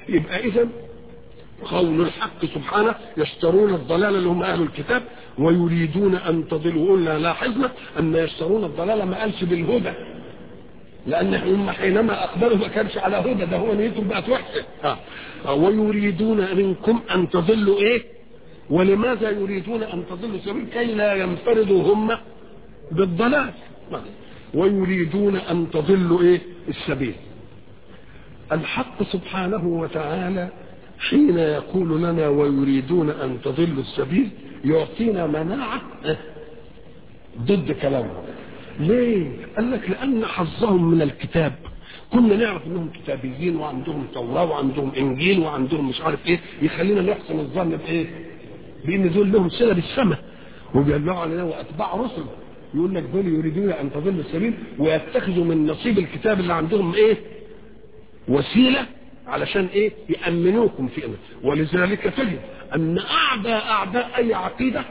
يبقى اذا قول الحق سبحانه يشترون الضلال اللي هم اهل الكتاب ويريدون ان تضلوا قلنا لاحظنا ان يشترون الضلال ما قالش بالهدى لان هم حينما اقبلوا ما كانش على هدى ده هو نيتهم بقت وحشه آه. ويريدون منكم ان تضلوا ايه ولماذا يريدون ان تضلوا السبيل كي لا ينفردوا هم بالضلال آه. ويريدون ان تضلوا ايه السبيل الحق سبحانه وتعالى حين يقول لنا ويريدون ان تضلوا السبيل يعطينا مناعه ضد كلامهم ليه؟ قال لك لأن حظهم من الكتاب كنا نعرف انهم كتابيين وعندهم توراة وعندهم انجيل وعندهم مش عارف ايه يخلينا نحسن الظن بايه؟ بان دول لهم صله بالسماء وبيدلوا علينا واتباع رسل يقول لك دول يريدون ان تضل السبيل ويتخذوا من نصيب الكتاب اللي عندهم ايه؟ وسيله علشان ايه؟ يامنوكم في امن ولذلك تجد ان اعداء اعداء اي عقيده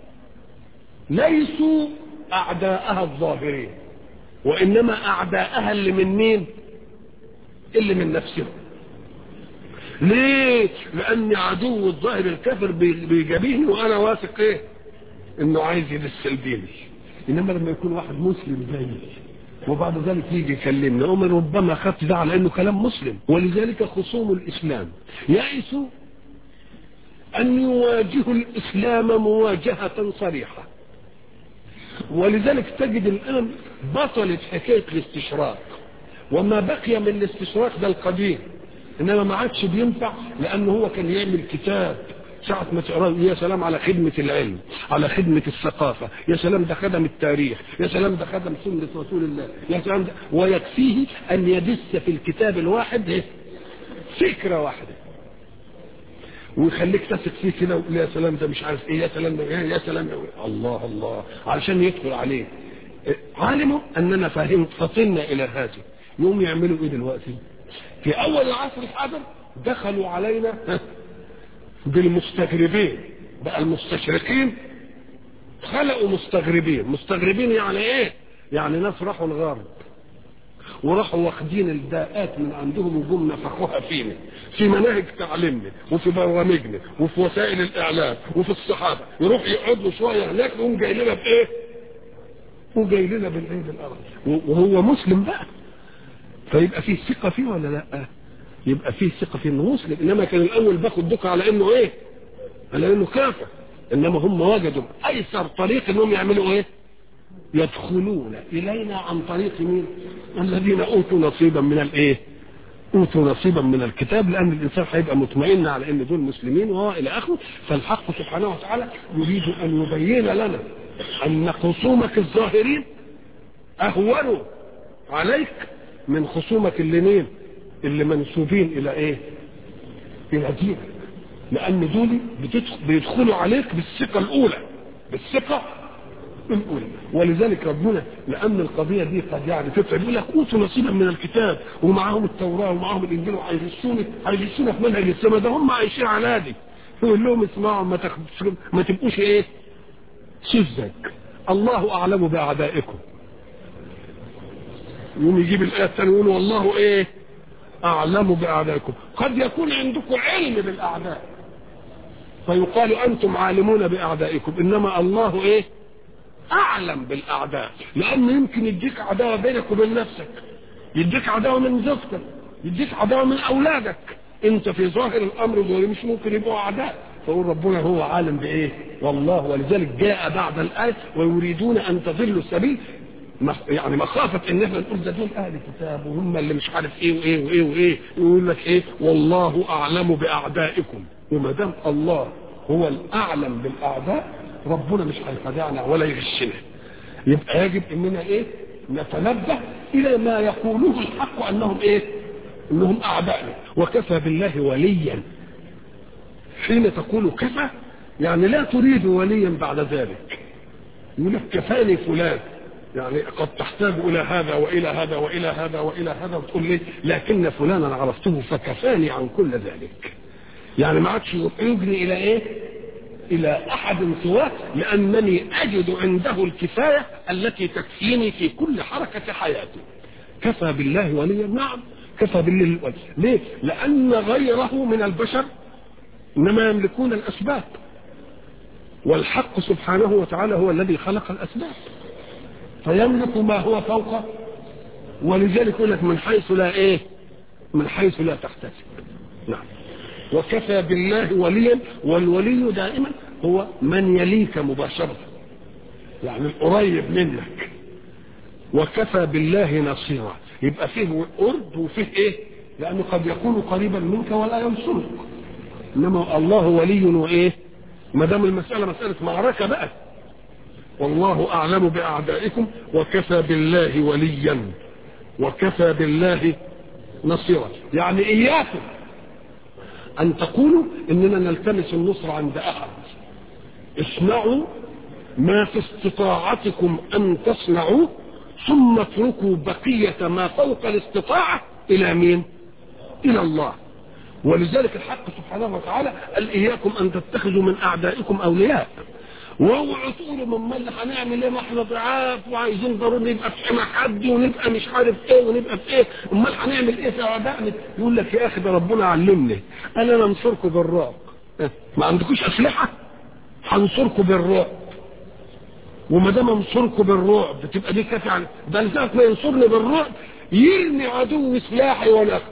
ليسوا اعداءها الظاهرين وانما اعداءها اللي من مين اللي من نفسهم ليه لان عدو الظاهر الكافر بيجابيني وانا واثق ايه انه عايز يدسلبيني انما لما يكون واحد مسلم زيي وبعد ذلك يجي يكلمني أم ربما اخذت ده على انه كلام مسلم ولذلك خصوم الاسلام يئسوا ان يواجهوا الاسلام مواجهه صريحه ولذلك تجد الآن بطلت حكاية الاستشراق وما بقي من الاستشراق ده القديم إنما ما عادش بينفع لأنه هو كان يعمل كتاب ساعة ما تقرأ يا سلام على خدمة العلم على خدمة الثقافة يا سلام ده خدم التاريخ يا سلام ده خدم سنة رسول الله يا سلام ده ويكفيه أن يدس في الكتاب الواحد إيه؟ فكرة واحدة ويخليك تثق فيه كده ويقول يا سلام ده مش عارف ايه يا سلام ده يا سلام ده الله الله علشان يدخل عليه علموا اننا فاهم فطنا الى هذه يوم يعملوا ايه دلوقتي في اول العصر الحجر دخلوا علينا بالمستغربين بقى المستشرقين خلقوا مستغربين مستغربين يعني ايه يعني ناس راحوا الغرب وراحوا واخدين الداءات من عندهم وجم نفخوها فينا في مناهج تعليمنا وفي برامجنا وفي وسائل الاعلام وفي الصحافه يروح يقعدوا شويه هناك يقوم جاي لنا بايه؟ وجاي لنا بالعيد الارض وهو مسلم بقى فيبقى فيه ثقه فيه ولا لا؟ يبقى فيه ثقه فيه انه مسلم انما كان الاول باخد دكه على انه ايه؟ على انه كافر انما هم وجدوا ايسر طريق انهم يعملوا ايه؟ يدخلون الينا عن طريق مين الذين اوتوا نصيبا من الايه اوتوا نصيبا من الكتاب لان الانسان هيبقى مطمئن على ان دول مسلمين والى اخره فالحق سبحانه وتعالى يريد ان يبين لنا ان خصومك الظاهرين اهونوا عليك من خصومك اللي مين اللي منسوبين الى ايه الى دينك لان دول بيدخلوا عليك بالثقه الاولى بالثقه الاولى ولذلك ربنا لان القضيه دي قد يعني تتعب يقول لك اوتوا نصيبا من الكتاب ومعاهم التوراه ومعاهم الانجيل وهيغشونا هيغشونا في منهج السماء ده هم عايشين على دي يقول لهم اسمعوا ما تخ... ما تبقوش ايه سذج الله اعلم باعدائكم يقوم يجيب الايه الثانيه يقول والله ايه اعلم باعدائكم قد يكون عندكم علم بالاعداء فيقال انتم عالمون باعدائكم انما الله ايه اعلم بالاعداء لان يمكن يديك عداوه بينك وبين نفسك يديك عداوه من زوجتك يديك عداوه من اولادك انت في ظاهر الامر دول مش ممكن يبقوا اعداء فقول ربنا هو عالم بايه والله ولذلك جاء بعد الايه ويريدون ان تضلوا السبيل يعني مخافة ان احنا نقول ده دول اهل الكتاب وهم اللي مش عارف ايه وايه وايه وايه يقول لك ايه والله اعلم باعدائكم وما دام الله هو الاعلم بالاعداء ربنا مش هيخدعنا ولا يغشنا يبقى يجب اننا ايه نتنبه الى ما يقوله الحق انهم ايه انهم اعدائنا وكفى بالله وليا حين تقول كفى يعني لا تريد وليا بعد ذلك يقول لك كفاني فلان يعني قد تحتاج الى هذا والى هذا والى هذا والى هذا وتقول لي لكن فلانا عرفته فكفاني عن كل ذلك يعني ما عادش يجري الى ايه الى احد سواه لانني اجد عنده الكفايه التي تكفيني في كل حركه حياتي كفى بالله وليا نعم كفى بالله وليا ليه لان غيره من البشر انما يملكون الاسباب والحق سبحانه وتعالى هو الذي خلق الاسباب فيملك ما هو فوق ولذلك يقول لك من حيث لا ايه من حيث لا تحتسب نعم وكفى بالله وليا والولي دائما هو من يليك مباشرة يعني القريب منك وكفى بالله نصيرا يبقى فيه قرب وفيه ايه لانه قد يكون قريبا منك ولا ينصرك انما الله ولي وايه ما دام المساله مساله معركه بقى والله اعلم باعدائكم وكفى بالله وليا وكفى بالله نصيرا يعني اياكم ان تقولوا اننا نلتمس النصر عند احد اصنعوا ما في استطاعتكم ان تصنعوه ثم اتركوا بقية ما فوق الاستطاعة الى مين الى الله ولذلك الحق سبحانه وتعالى قال اياكم ان تتخذوا من اعدائكم اولياء واوعوا تقولوا من اللي هنعمل ايه ما احنا ضعاف وعايزين ضروري نبقى في حمى حد ونبقى مش عارف ايه ونبقى في ايه امال هنعمل ايه في اعدائنا يقول لك يا اخي ده ربنا علمني انا ننصركم بالرعب ما عندكوش اسلحه هنصركم بالرعب وما دام انصركم بالرعب تبقى دي كافيه عن ده لذلك ما ينصرني بالرعب يرمي عدو سلاحي وانا اخده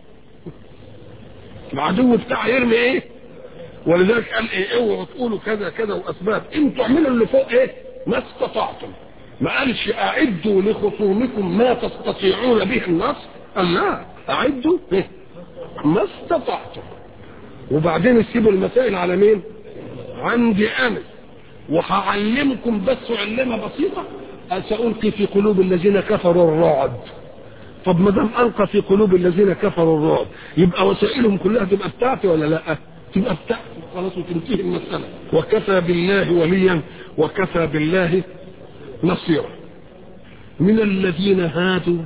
العدو بتاعي يرمي ايه ولذلك قال ايه اوعوا تقولوا كذا كذا واسباب انتوا اعملوا اللي فوق ايه ما استطعتم ما قالش اعدوا لخصومكم ما تستطيعون به النصر قال لا اعدوا إيه؟ ما استطعتم وبعدين تسيبوا المسائل على مين عندي انا وهعلمكم بس علمه بسيطه سألقي في قلوب الذين كفروا الرعب طب ما دام القى في قلوب الذين كفروا الرعب يبقى وسائلهم كلها تبقى بتاعتي ولا لا تبقى بتاعتي خلاص وتنتهي المساله وكفى بالله وليا وكفى بالله نصيرا من الذين هادوا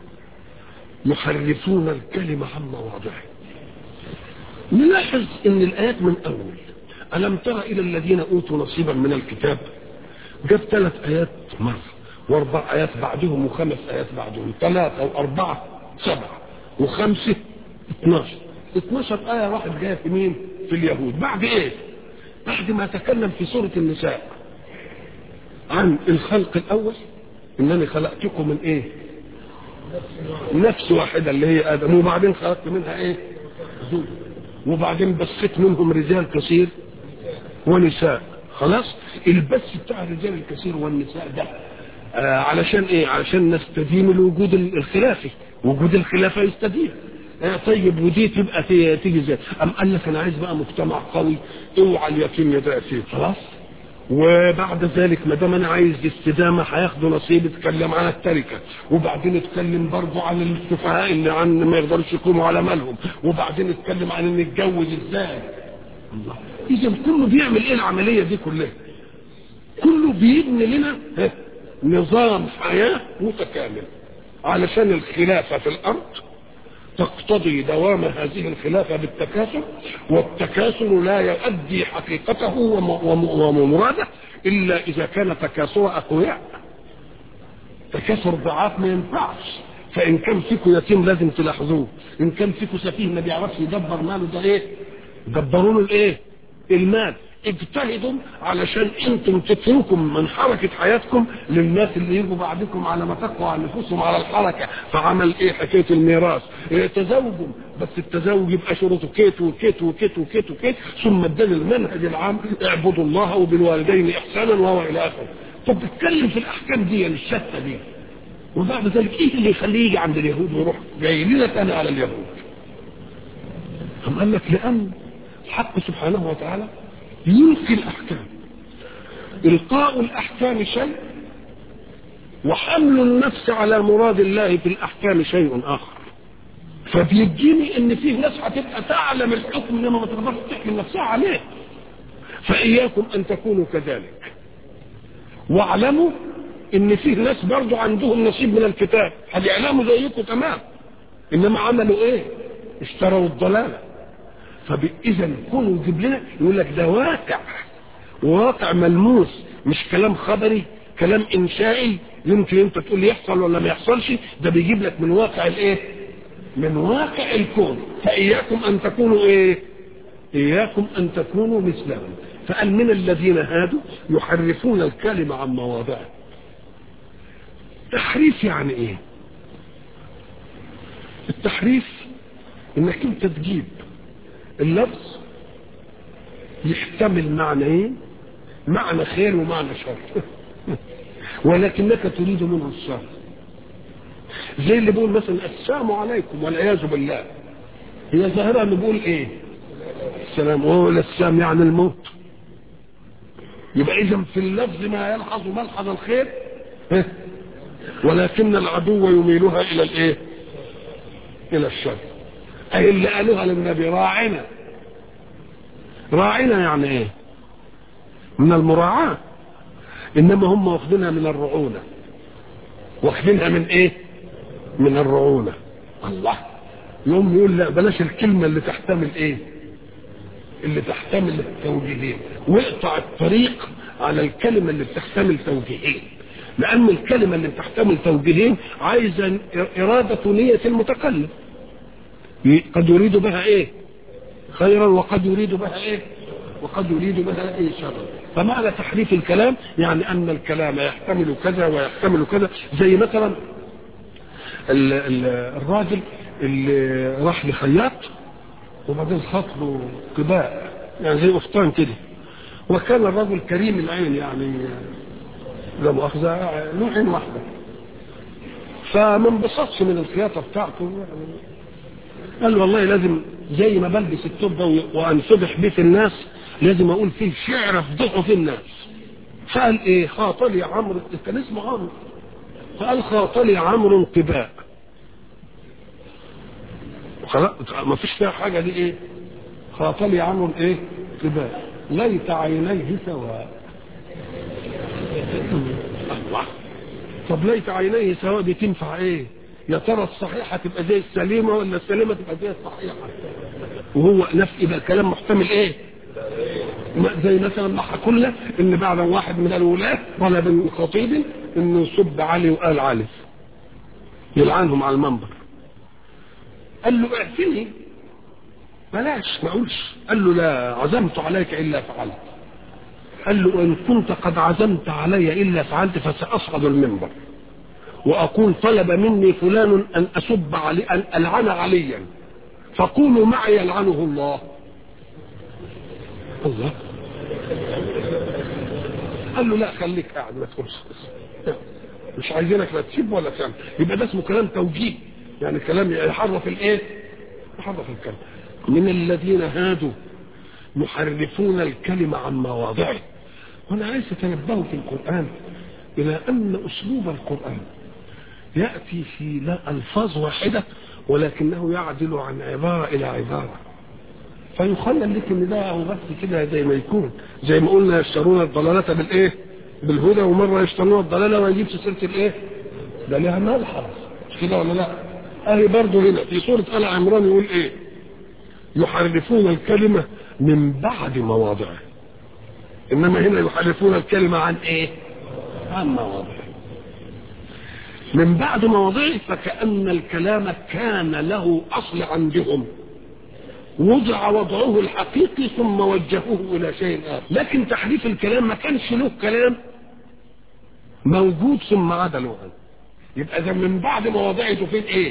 يحرفون الكلمة عن مواضعه نلاحظ ان الايات من اول الم تر الى الذين اوتوا نصيبا من الكتاب جاب ثلاث ايات مره واربع ايات بعدهم وخمس ايات بعدهم ثلاثه واربعه سبعه وخمسه 12 12 ايه واحد جايه في مين؟ في اليهود بعد ايه؟ بعد ما تكلم في سوره النساء عن الخلق الاول انني خلقتكم من ايه؟ نفس واحده اللي هي ادم وبعدين خلقت منها ايه؟ زوج وبعدين بثت منهم رجال كثير ونساء خلاص البث بتاع الرجال الكثير والنساء ده آه علشان ايه علشان نستديم الوجود الخلافي وجود الخلافه يستديم آه طيب ودي تبقى تيجي ازاي ام قال لك انا عايز بقى مجتمع قوي اوعى اليتيم يدعي فيه خلاص وبعد ذلك ما دام انا عايز استدامه هياخدوا نصيب اتكلم عن التركه وبعدين اتكلم برضه عن السفهاء اللي عن ما يقدرش يقوموا على مالهم وبعدين اتكلم عن ان نتجوز ازاي الله اذا كله بيعمل ايه العمليه دي كلها كله بيبني لنا نظام حياه متكامل علشان الخلافه في الارض تقتضي دوام هذه الخلافه بالتكاثر والتكاثر لا يؤدي حقيقته ومراده الا اذا كان تكاثر اقوياء تكاثر ضعاف ما ينفعش فان كان فيكم يتيم لازم تلاحظوه ان كان فيكم سفيه ما بيعرفش يدبر ماله ده ايه دبروا له الايه المال اجتهدوا علشان انتم تتركوا من حركة حياتكم للناس اللي يجوا بعدكم على ما تقوى عن نفوسهم على الحركة فعمل ايه حكاية الميراث اه تزوجوا بس التزوج يبقى شروطه كيت وكيت وكيت وكيت وكيت ثم اداني المنهج العام اعبدوا الله وبالوالدين احسانا وهو الى اخره طب تتكلم في الاحكام دي الشتى دي وبعد ذلك ايه اللي يخليه يجي عند اليهود ويروح جاي لنا تاني على اليهود أم قال لك لأن الحق سبحانه وتعالى يلقي الأحكام إلقاء الأحكام شيء وحمل النفس على مراد الله في الأحكام شيء آخر فبيجيني ان فيه ناس هتبقى تعلم الحكم انما ما تقدرش تحمل نفسها عليه فاياكم ان تكونوا كذلك واعلموا ان فيه ناس برضو عندهم نصيب من الكتاب هيعلموا زيكم تمام انما عملوا ايه اشتروا الضلاله فاذا كونوا يجيب لنا يقول لك ده واقع واقع ملموس مش كلام خبري كلام انشائي يمكن انت تقول يحصل ولا ما يحصلش ده بيجيب لك من واقع الايه من واقع الكون فإياكم أن تكونوا إيه إياكم أن تكونوا مثلهم فقال من الذين هادوا يحرفون الكلمة عن مواضعه تحريف يعني إيه التحريف إنك أنت تجيب اللفظ يحتمل معنيين معنى خير ومعنى شر ولكنك تريد منه الشر زي اللي بيقول مثلا السلام عليكم والعياذ بالله هي ظاهرة اللي بيقول ايه السلام هو السلام يعني الموت يبقى اذا في اللفظ ما يلحظ ملحظ الخير ولكن العدو يميلها الى الايه الى الشر اي اللي قالوها للنبي راعنا راعنا يعني ايه من المراعاة انما هم واخدينها من الرعونة واخدينها من ايه من الرعونة الله يوم يقول لا بلاش الكلمة اللي تحتمل ايه اللي تحتمل التوجيهين واقطع الطريق على الكلمة اللي بتحتمل توجيهين لأن الكلمة اللي بتحتمل توجيهين عايزة إرادة نية المتكلم قد يريد بها ايه خيرا وقد يريد بها ايه وقد يريد بها ايه شرا فمعنى تحريف الكلام يعني ان الكلام يحتمل كذا ويحتمل كذا زي مثلا ال ال الراجل اللي راح لخياط وبعدين خط له قباء يعني زي قفطان كده وكان الرجل كريم العين يعني لا مؤاخذة له عين واحدة فما انبسطش من الخياطة بتاعته قال والله لازم زي ما بلبس التوب ده وانسبح بيه في الناس لازم اقول فيه شعر افضحه في الناس فقال ايه خاطلي عمرو كان اسمه عمرو فقال خاطلي عمرو قباء خلاص ما فيش فيها حاجه دي ايه خاطلي عمرو ايه قباء ليت عينيه سواء الله طب ليت عينيه سواء دي تنفع ايه يا ترى الصحيحه تبقى زي السليمه ولا السليمه تبقى زي الصحيحه وهو نفس يبقى الكلام محتمل ايه زي مثلا ما حكولنا ان بعد واحد من الولاة طلب من خطيب انه يسب علي وقال علي يلعنهم على المنبر قال له اعفني بلاش ما اقولش قال له لا عزمت عليك الا فعلت قال له ان كنت قد عزمت علي الا فعلت فساصعد المنبر واقول طلب مني فلان ان اسب علي ان العن عليا فقولوا معي يلعنه الله الله قال له لا خليك قاعد ما تقولش مش عايزينك لا تسيب ولا تعمل يبقى ده اسمه كلام توجيه يعني كلام يحرف الايه يحرف الكلام من الذين هادوا يحرفون الكلمة عن مواضعه وانا عايز تتنبهوا في القرآن الى ان اسلوب القرآن يأتي في لا ألفاظ واحدة ولكنه يعدل عن عبارة إلى عبارة فيخلل لك ان ده هو بس كده زي ما يكون زي ما قلنا يشترون الضلالة بالايه بالهدى ومرة يشترون الضلالة وما يجيبش سيرة الايه ده لها ملحظ مش كده ولا لا اهي برضه هنا في سورة آل عمران يقول ايه يحرفون الكلمة من بعد مواضعه انما هنا يحرفون الكلمة عن ايه عن مواضعه من بعد مواضعه فكأن الكلام كان له أصل عندهم وضع وضعه الحقيقي ثم وجهوه إلى شيء آخر لكن تحريف الكلام ما كانش له كلام موجود ثم عدلوا عنه يبقى ده من بعد مواضعه تفيد ايه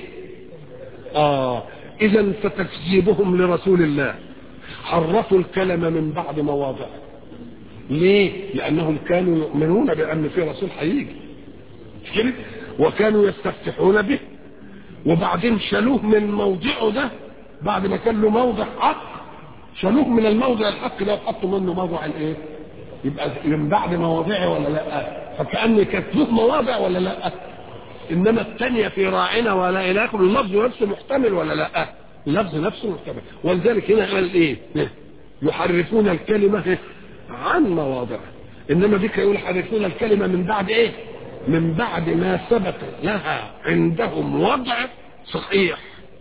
اه اذا فتكذيبهم لرسول الله حرفوا الكلام من بعد مواضعه ليه لانهم كانوا يؤمنون بان في رسول هيجي كده وكانوا يستفتحون به وبعدين شالوه من موضعه ده بعد ما كان له موضع حق شالوه من الموضع الحق ده وحطوا منه موضع الايه يبقى من بعد مواضعه ولا لا فكأن كانت له مواضع ولا لا انما الثانيه في راعنا ولا الهكم اللفظ نفسه محتمل ولا لا اللفظ نفسه محتمل ولذلك هنا قال ايه يحرفون الكلمه عن مواضعه انما ديك يقول يحرفون الكلمه من بعد ايه من بعد ما ثبت لها عندهم وضع صحيح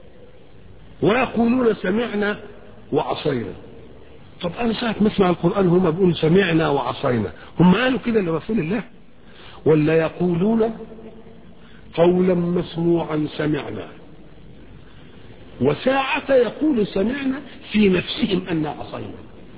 ويقولون سمعنا وعصينا طب انا ساعه ما اسمع القران هم بيقولوا سمعنا وعصينا هم قالوا كده لرسول الله ولا يقولون قولا مسموعا سمعنا وساعة يقول سمعنا في نفسهم أن عصينا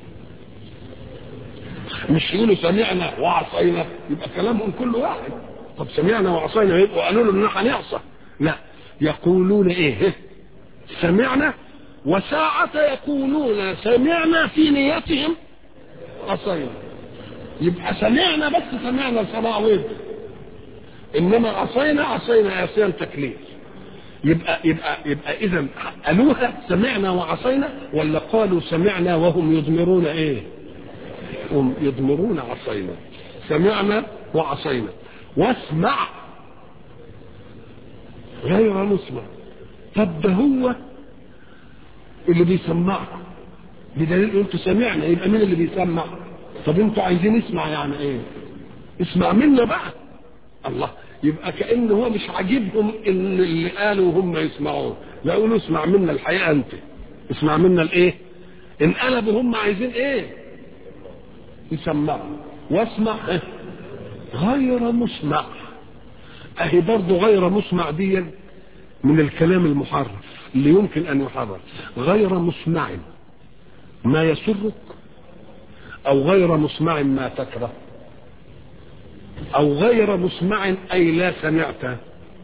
مش يقولوا سمعنا وعصينا يبقى كلامهم كل واحد طب سمعنا وعصينا يبقوا قالوا له ان هنعصى لا يقولون ايه سمعنا وساعة يقولون سمعنا في نيتهم عصينا يبقى سمعنا بس سمعنا سماع ود انما عصينا عصينا عصيان تكليف يبقى يبقى يبقى اذا قالوها سمعنا وعصينا ولا قالوا سمعنا وهم يضمرون ايه؟ هم يضمرون عصينا سمعنا وعصينا واسمع غير مسمع طب ده هو اللي بيسمعكم بدليل انتوا سمعنا يبقى مين اللي بيسمع؟ طب انتوا عايزين نسمع يعني ايه؟ اسمع منا بقى الله يبقى كأن هو مش عاجبهم ان اللي قالوا هم يسمعون لا يقولوا اسمع منا الحقيقة انت اسمع منا الايه انقلبوا هم عايزين ايه يسمعوا واسمع إيه؟ غير مسمع اهي برضه غير مسمع دي من الكلام المحرف اللي يمكن ان يحرف غير مسمع ما يسرك او غير مسمع ما تكره او غير مسمع اي لا سمعت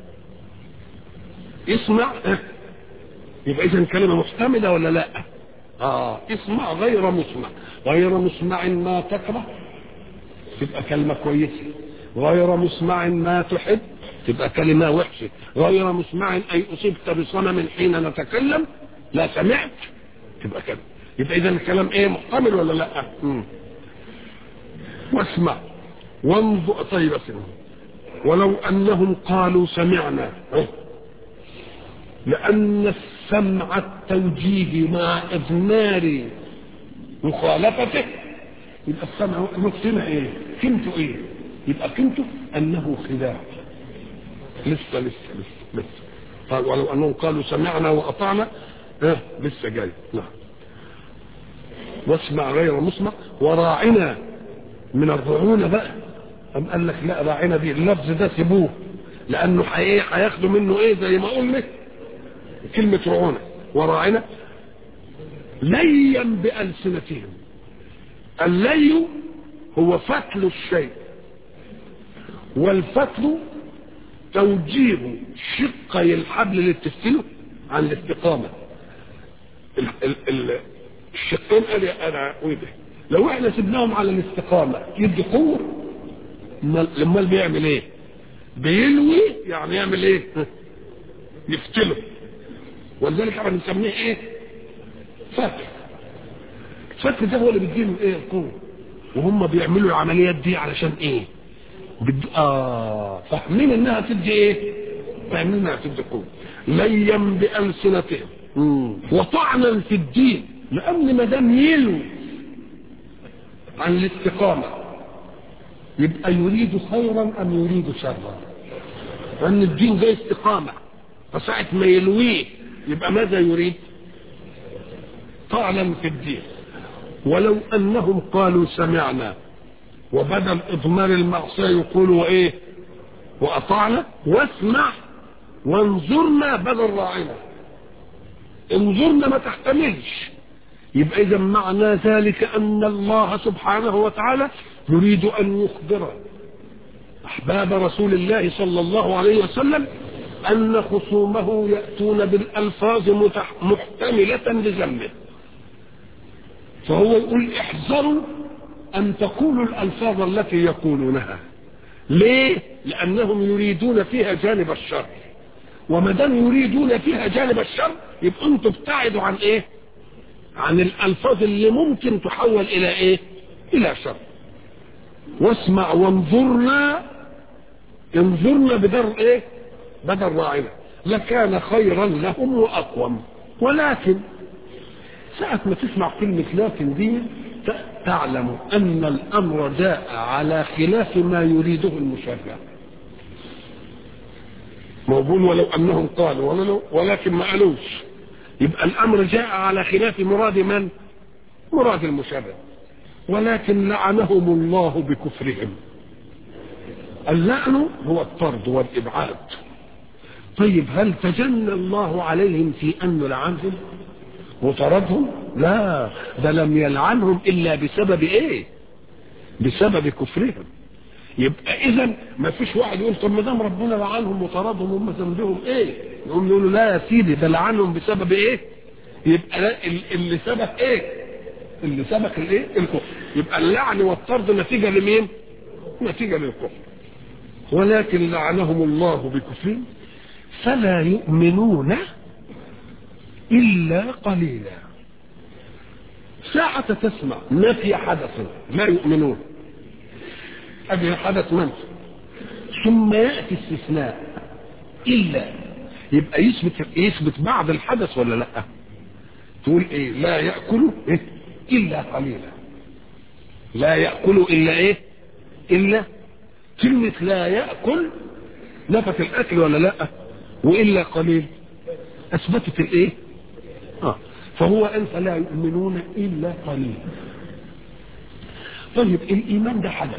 اسمع يبقى اذا كلمه محتمله ولا لا اه اسمع غير مسمع غير مسمع ما تكره تبقى كلمه كويسه غير مسمع ما تحب تبقى كلمه وحشه غير مسمع اي اصبت بصنم حين نتكلم لا سمعت تبقى كلمه يبقى اذا الكلام ايه محتمل ولا لا مم. واسمع وانظر طيب أسمع. ولو أنهم قالوا سمعنا لأن السمع التوجيه مع إضمار مخالفته يبقى السمع نفسنا إيه؟ قيمته إيه؟ يبقى قيمته أنه خداع لسه لسه لسه لسه قال ولو أنهم قالوا سمعنا وأطعنا اه لسه جاي نعم واسمع غير مسمع وراعنا من الرعونة بقى أم قال لك لا راعنا دي اللفظ ده سيبوه لأنه هياخدوا منه إيه زي ما قلنا كلمة رعونة وراعنا ليا بألسنتهم اللي هو فتل الشيء والفتل توجيه شقي الحبل اللي بتفتله عن الاستقامة ال ال ال الشقين قال انا وده لو احنا سبناهم على الاستقامة يدي قوة امال بيعمل ايه بيلوي يعني يعمل ايه يفتله ولذلك احنا بنسميه ايه فتح الفتح ده هو اللي بيديله ايه القوة وهم بيعملوا العمليات دي علشان ايه بد... اه فاهمين انها تدي ايه فاهمين انها تدي قوة ليا بألسنتهم وطعنا في الدين لان ما دام يلوي عن الاستقامة يبقى يريد خيرا ام يريد شرا لان الدين ده استقامة فساعة ما يلويه يبقى ماذا يريد طعنا في الدين ولو انهم قالوا سمعنا وبدل اضمار المعصيه يقولوا وايه واطعنا واسمع وانظرنا بدل راعنا انظرنا ما تحتملش يبقى اذا معنى ذلك ان الله سبحانه وتعالى يريد ان يخبر احباب رسول الله صلى الله عليه وسلم ان خصومه ياتون بالالفاظ محتمله لذنبه فهو يقول احذروا ان تقولوا الالفاظ التي يقولونها ليه لانهم يريدون فيها جانب الشر وما دام يريدون فيها جانب الشر يبقى انتوا ابتعدوا عن ايه عن الالفاظ اللي ممكن تحول الى ايه الى شر واسمع وانظرنا انظرنا بدر ايه بدل راعنا لكان خيرا لهم واقوم ولكن ساعة ما تسمع كلمة لكن دي تعلم أن الأمر جاء على خلاف ما يريده المشرع موجود ولو أنهم قالوا ولو ولكن ما قالوش يبقى الأمر جاء على خلاف مراد من؟ مراد المشرع ولكن لعنهم الله بكفرهم اللعن هو الطرد والإبعاد طيب هل تجنى الله عليهم في أن لعنهم وطردهم لا ده لم يلعنهم إلا بسبب إيه بسبب كفرهم يبقى اذا ما فيش واحد يقول طب ما دام ربنا لعنهم وطردهم هم ذنبهم ايه يقوم يقولوا لا يا سيدي ده لعنهم بسبب ايه يبقى لا اللي سبب ايه اللي سبق الايه الكفر يبقى اللعن والطرد نتيجه لمين نتيجه للكفر ولكن لعنهم الله بكفرهم فلا يؤمنون الا قليلا ساعة تسمع نفي حدث لا يؤمنون أبي حدث منفي ثم يأتي استثناء إلا يبقى يثبت يثبت بعد الحدث ولا لا تقول ايه لا يأكل إيه؟ إلا قليلا لا يأكل إلا ايه إلا كلمة لا يأكل نفت الأكل ولا لا وإلا قليل أثبتت الايه آه. فهو أنت لا يؤمنون إلا قليلا طيب الإيمان ده حدث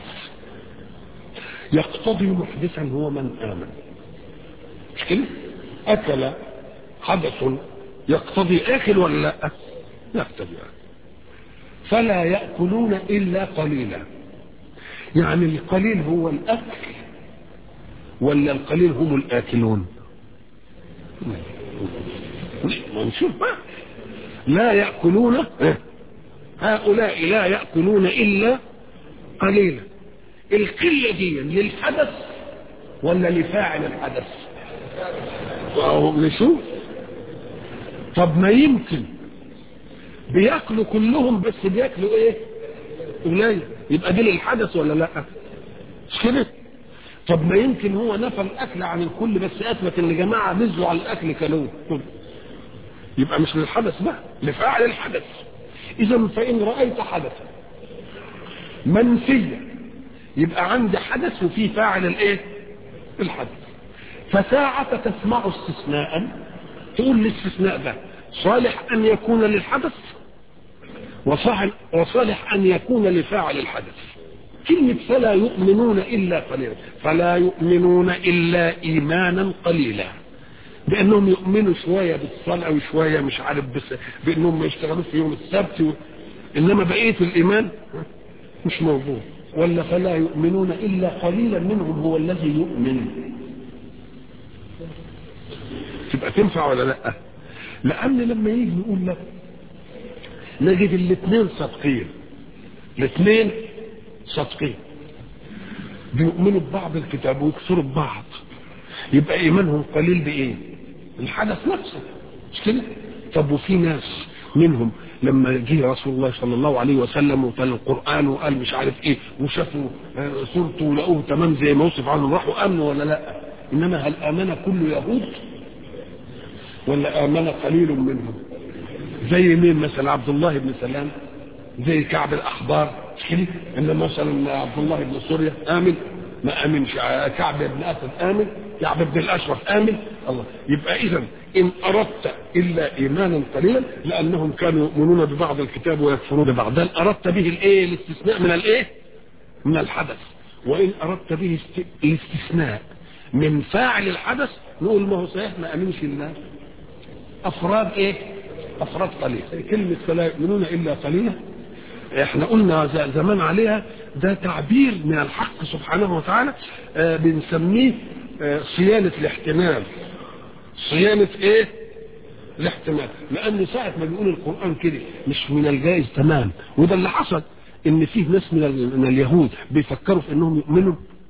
يقتضي محدثا هو من آمن مش كده أكل حدث يقتضي آكل ولا لا يقتضي آكل فلا يأكلون إلا قليلا يعني القليل هو الأكل ولا القليل هم الآكلون نشوف بقى لا يأكلون هؤلاء لا يأكلون إلا قليلا القلة دي للحدث ولا لفاعل الحدث نشوف طب ما يمكن بياكلوا كلهم بس بياكلوا ايه قليل يبقى دي للحدث ولا لا مش كده طب ما يمكن هو نفى الاكل عن الكل بس اثبت ان جماعه نزلوا على الاكل كلوه يبقى مش للحدث بقى لفاعل الحدث اذا فان رايت حدثا منفيا يبقى عندي حدث وفي فاعل الايه الحدث فساعة تسمع استثناء تقول الاستثناء ده صالح ان يكون للحدث وصالح, وصالح ان يكون لفاعل الحدث كلمة فلا يؤمنون إلا قليلا فلا يؤمنون إلا إيمانا قليلا بأنهم يؤمنوا شوية بالصلاة وشوية مش عارف بس بأنهم ما يشتغلوش في يوم السبت و... إنما بقية الإيمان مش موجود ولا فلا يؤمنون إلا قليلا منهم هو الذي يؤمن تبقى تنفع ولا لا لأن لما يجي نقول لك نجد الاثنين صادقين الاثنين صادقين بيؤمنوا ببعض الكتاب ويكسروا ببعض يبقى ايمانهم قليل بايه الحدث نفسه مش كده طب وفي ناس منهم لما جه رسول الله صلى الله عليه وسلم وتل القران وقال مش عارف ايه وشافوا صورته ولقوه تمام زي ما وصف عنهم راحوا امنوا ولا لا انما هل امن كل يهود ولا امن قليل منهم زي مين مثلا عبد الله بن سلام زي كعب الاحبار كده ان مثلا عبد الله بن سوريا امن ما امنش كعب بن اسد امن كعب بن الاشرف امن الله يبقى اذا ان اردت الا ايمانا قليلا لانهم كانوا يؤمنون ببعض الكتاب ويكفرون ببعض بل اردت به الايه الاستثناء من الايه من الحدث وان اردت به الاستثناء من فاعل الحدث نقول ما هو صحيح ما امنش الله افراد ايه افراد قليل كلمه فلا يؤمنون الا قليلا احنا قلنا زمان عليها ده تعبير من الحق سبحانه وتعالى آه بنسميه آه صيانة الاحتمال صيانة ايه الاحتمال لان ساعة ما بيقول القرآن كده مش من الجائز تمام وده اللي حصل ان فيه ناس من, من اليهود بيفكروا في انهم يؤمنوا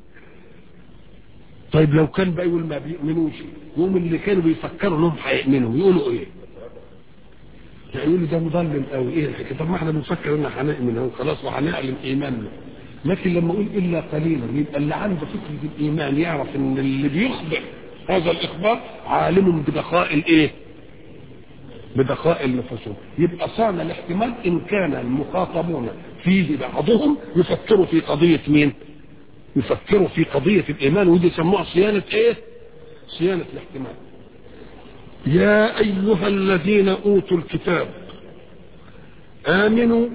طيب لو كان بقى يقول ما بيؤمنوش يقوم اللي كانوا بيفكروا انهم هيؤمنوا يقولوا ايه يعني يقول لي ده مضلل قوي ايه الحكايه طب ما احنا بنفكر ان هنؤمن اهو خلاص وهنعلن ايماننا لكن لما اقول الا قليلا يبقى اللي عنده فكره الايمان يعرف ان اللي بيخبر هذا الاخبار عالم بدقاء الايه بدقاء النفوسهم يبقى صان الاحتمال ان كان المخاطبون فيه بعضهم يفكروا في قضيه مين يفكروا في قضيه الايمان ودي يسموها صيانه ايه صيانه الاحتمال يا أيها الذين أوتوا الكتاب آمنوا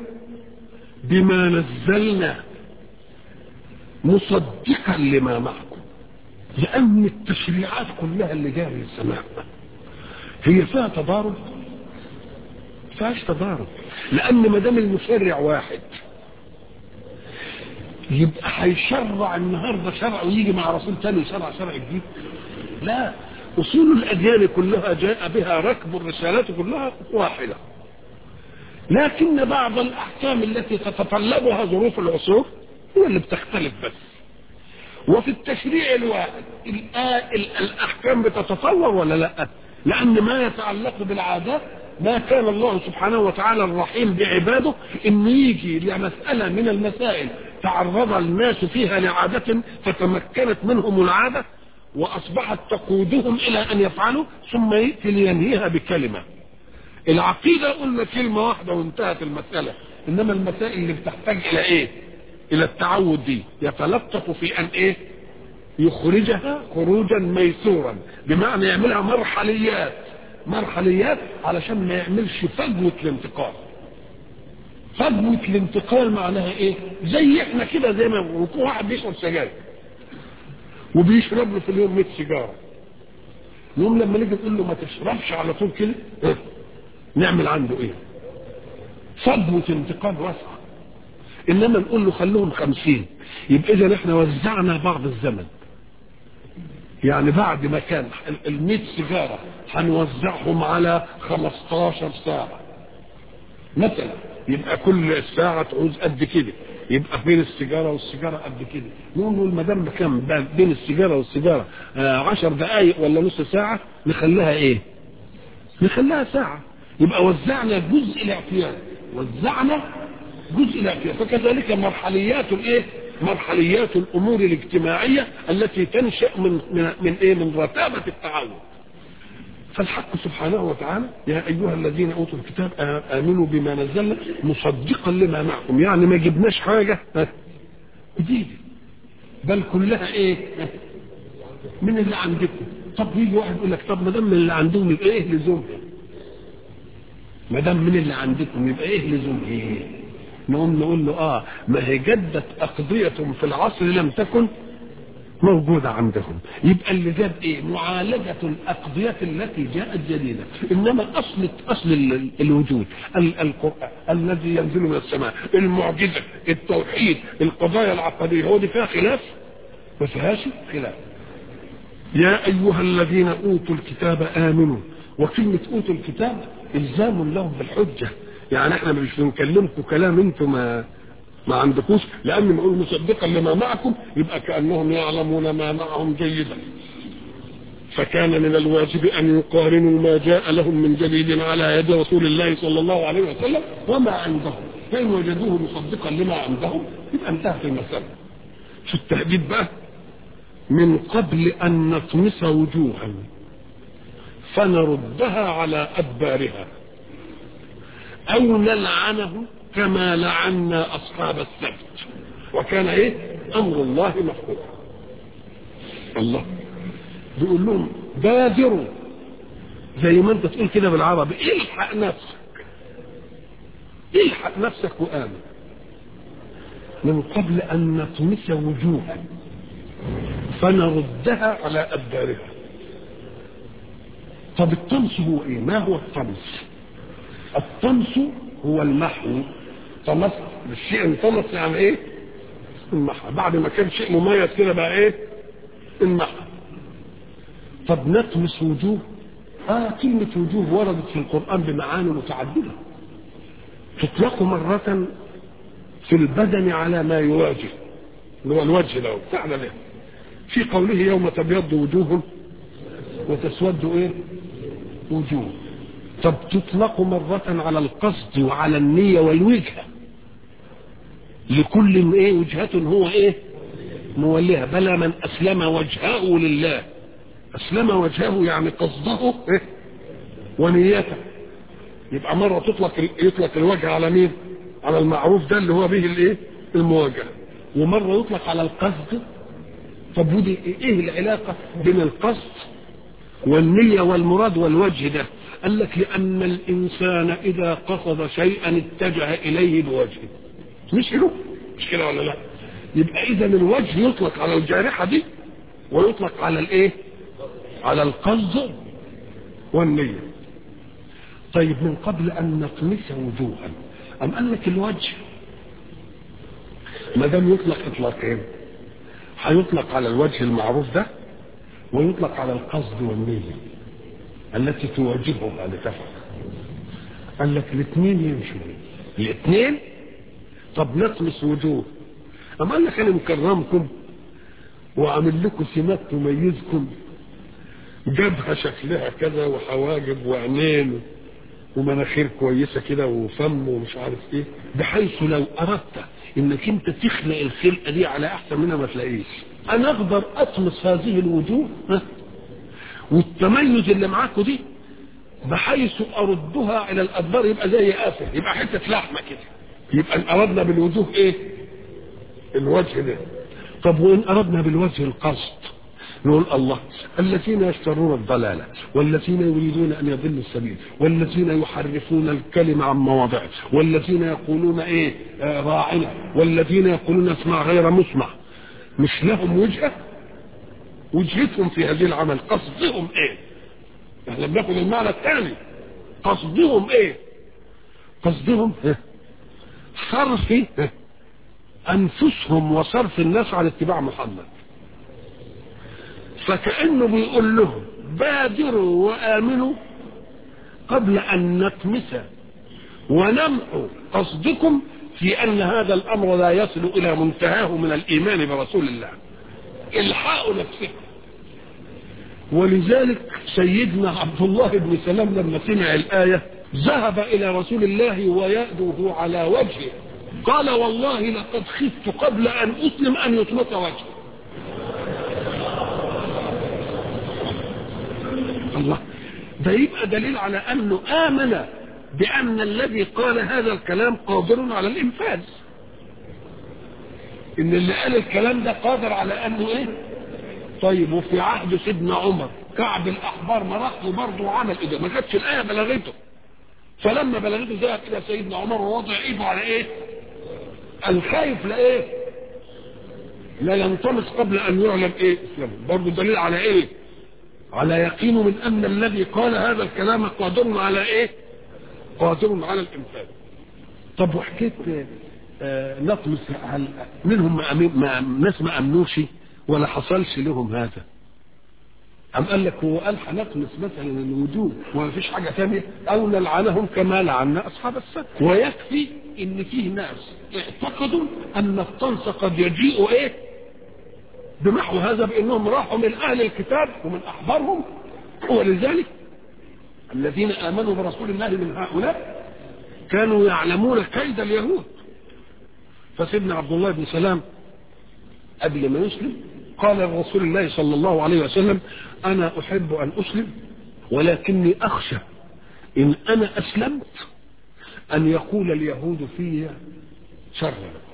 بما نزلنا مصدقا لما معكم لأن التشريعات كلها اللي جايه من السماء هي فيها تضارب فيهاش تضارب لأن ما دام المشرع واحد يبقى هيشرع النهارده شرع ويجي مع رسول تاني يشرع شرع جديد لا اصول الاديان كلها جاء بها ركب الرسالات كلها واحده لكن بعض الاحكام التي تتطلبها ظروف العصور هي اللي بتختلف بس وفي التشريع الواحد الآ- ال- الاحكام بتتطور ولا لا لان ما يتعلق بالعادات ما كان الله سبحانه وتعالى الرحيم بعباده ان يجي لمساله من المسائل تعرض الناس فيها لعاده فتمكنت منهم العاده واصبحت تقودهم الى ان يفعلوا ثم ياتي لينهيها بكلمه العقيده قلنا كلمه واحده وانتهت المساله انما المسائل اللي بتحتاج الى ايه الى التعود دي يتلطف في ان ايه يخرجها خروجا ميسورا بمعنى يعملها مرحليات مرحليات علشان ما يعملش فجوة الانتقال فجوة الانتقال معناها ايه زي احنا كده زي ما يكون واحد بيشرب سجاير وبيشرب له في اليوم 100 سيجاره يوم لما نيجي نقول له ما تشربش على طول كده ها، نعمل عنده ايه فجوة انتقال واسعة انما نقول له خلوهم خمسين يبقى اذا احنا وزعنا بعض الزمن يعني بعد ما كان ال 100 سيجاره هنوزعهم على 15 ساعه مثلا يبقى كل ساعه تعوز قد كده يبقى بين السيجاره والسيجاره قد كده نقول ما دام كان بين السيجاره والسيجاره 10 دقائق ولا نص ساعه نخليها ايه؟ نخليها ساعه يبقى وزعنا جزء الاعتياد وزعنا جزء الاعتياد فكذلك مرحليات الايه؟ مرحليات الامور الاجتماعيه التي تنشا من من, من ايه؟ من رتابه التعود. فالحق سبحانه وتعالى يا ايها الذين اوتوا الكتاب آ- امنوا بما نزلنا مصدقا لما معكم يعني ما جبناش حاجه ها، جديده بل كلها ايه؟ ها، من اللي عندكم طب يجي واحد يقول لك طب ما دام من اللي عندهم يبقى ايه لزومها؟ ما دام من اللي عندكم يبقى ايه لزوم ايه؟ نقوم نقول له اه ما هي جدت اقضيه في العصر لم تكن موجودة عندهم يبقى اللي جاب ايه معالجة الأقضية التي جاءت جديدة إنما أصل أصل ال- الوجود ال- القرآن الذي ينزل من السماء المعجزة التوحيد القضايا العقدية هو دي فيها خلاف ما فيهاش خلاف يا أيها الذين أوتوا الكتاب آمنوا وكلمة أوتوا الكتاب إلزام لهم بالحجة يعني احنا مش بنكلمكم كلام انتم ما ما عندكوش لان نقول مصدقا لما معكم يبقى كانهم يعلمون ما معهم جيدا فكان من الواجب ان يقارنوا ما جاء لهم من جديد على يد رسول الله صلى الله عليه وسلم وما عندهم فان وجدوه مصدقا لما عندهم يبقى انتهت المساله في التهديد بقى من قبل ان نطمس وجوها فنردها على ادبارها او نلعنه كما لعنا اصحاب السبت وكان ايه امر الله مفعولا الله بيقول لهم بادروا زي ما انت تقول كده بالعربي الحق نفسك الحق نفسك وامن من قبل ان نطمس وجوها فنردها على ادبارها طب الطمس هو ايه ما هو الطمس الطمس هو المحو طمس الشيء انطمس يعني ايه المحو بعد ما كان شيء مميز كده بقى ايه المحو طب نطمس وجوه اه كلمة وجوه وردت في القرآن بمعاني متعددة تطلق مرة في البدن على ما يواجه اللي هو الوجه ده بتاعنا ده في قوله يوم تبيض وجوه وتسود ايه وجوه طب تطلق مرة على القصد وعلى النية والوجهة لكل ايه وجهة هو ايه موليها بلى من اسلم وجهه لله اسلم وجهه يعني قصده ايه ونيته يبقى مرة تطلق يطلق الوجه على مين على المعروف ده اللي هو به الايه المواجهة ومرة يطلق على القصد طب ودي ايه العلاقة بين القصد والنية والمراد والوجه ده قال لك لأن الإنسان إذا قصد شيئا اتجه إليه بوجهه مش له مش كده ولا لا يبقى إذا الوجه يطلق على الجارحة دي ويطلق على الايه على القصد والنية طيب من قبل ان نطمس وجوها ام قال لك الوجه ما دام يطلق اطلاقين هيطلق على الوجه المعروف ده ويطلق على القصد والنية التي توجهها لتفعل قال لك الاثنين يمشوا الاثنين طب نطمس وجوه أما قال لك أنا مكرمكم وعامل لكم سمات تميزكم جبهة شكلها كذا وحواجب وعينين ومناخير كويسة كده وفم ومش عارف ايه بحيث لو أردت انك انت تخلق الخلقة دي على احسن منها ما تلاقيش انا اقدر اطمس هذه الوجوه ها؟ والتميز اللي معاكم دي بحيث اردها الى الادبار يبقى زي قافل يبقى حته لحمه كده يبقى ان اردنا بالوجوه ايه الوجه ده طب وان اردنا بالوجه القصد نقول الله الذين يشترون الضلالة والذين يريدون أن يضلوا السبيل والذين يحرفون الكلمة عن مواضعه والذين يقولون إيه آه راعنا والذين يقولون اسمع غير مسمع مش لهم وجهة وجهتهم في هذه العمل قصدهم إيه احنا بناخد المعنى الثاني قصدهم إيه قصدهم إيه؟ صرف إيه؟ أنفسهم وصرف الناس على اتباع محمد فكأنه بيقول لهم بادروا وآمنوا قبل أن نطمس ونمحو قصدكم في أن هذا الأمر لا يصل إلى منتهاه من الإيمان برسول الله الحقوا نفسكم ولذلك سيدنا عبد الله بن سلام لما سمع الآية ذهب إلى رسول الله ويأده على وجهه قال والله لقد خفت قبل أن أسلم أن يطمس وجهي الله ده يبقى دليل على انه امن بان الذي قال هذا الكلام قادر على الانفاذ ان اللي قال الكلام ده قادر على انه ايه طيب وفي عهد سيدنا عمر كعب الاحبار ما راح برضه وعمل ايه ما كانتش الايه بلغته فلما بلغته ذهب الى سيدنا عمر ووضع ايده على ايه الخايف لايه لا ينطلق قبل ان يعلم ايه اسلامه برضه دليل على ايه على يقين من ان الذي قال هذا الكلام قادر على ايه قادر على الانفاذ طب وحكيت آه نطمس هل منهم ما, ما ناس ما امنوش ولا حصلش لهم هذا أم قال لك هو قال هنطمس مثلا الوجوه وما فيش حاجة تانية أو نلعنهم كما لعنا أصحاب السبت ويكفي إن فيه ناس اعتقدوا أن الطمس قد يجيء إيه بمحو هذا بانهم راحوا من اهل الكتاب ومن احبارهم ولذلك الذين امنوا برسول الله من هؤلاء كانوا يعلمون كيد اليهود فسيدنا عبد الله بن سلام قبل ما يسلم قال لرسول الله صلى الله عليه وسلم انا احب ان اسلم ولكني اخشى ان انا اسلمت ان يقول اليهود في شرا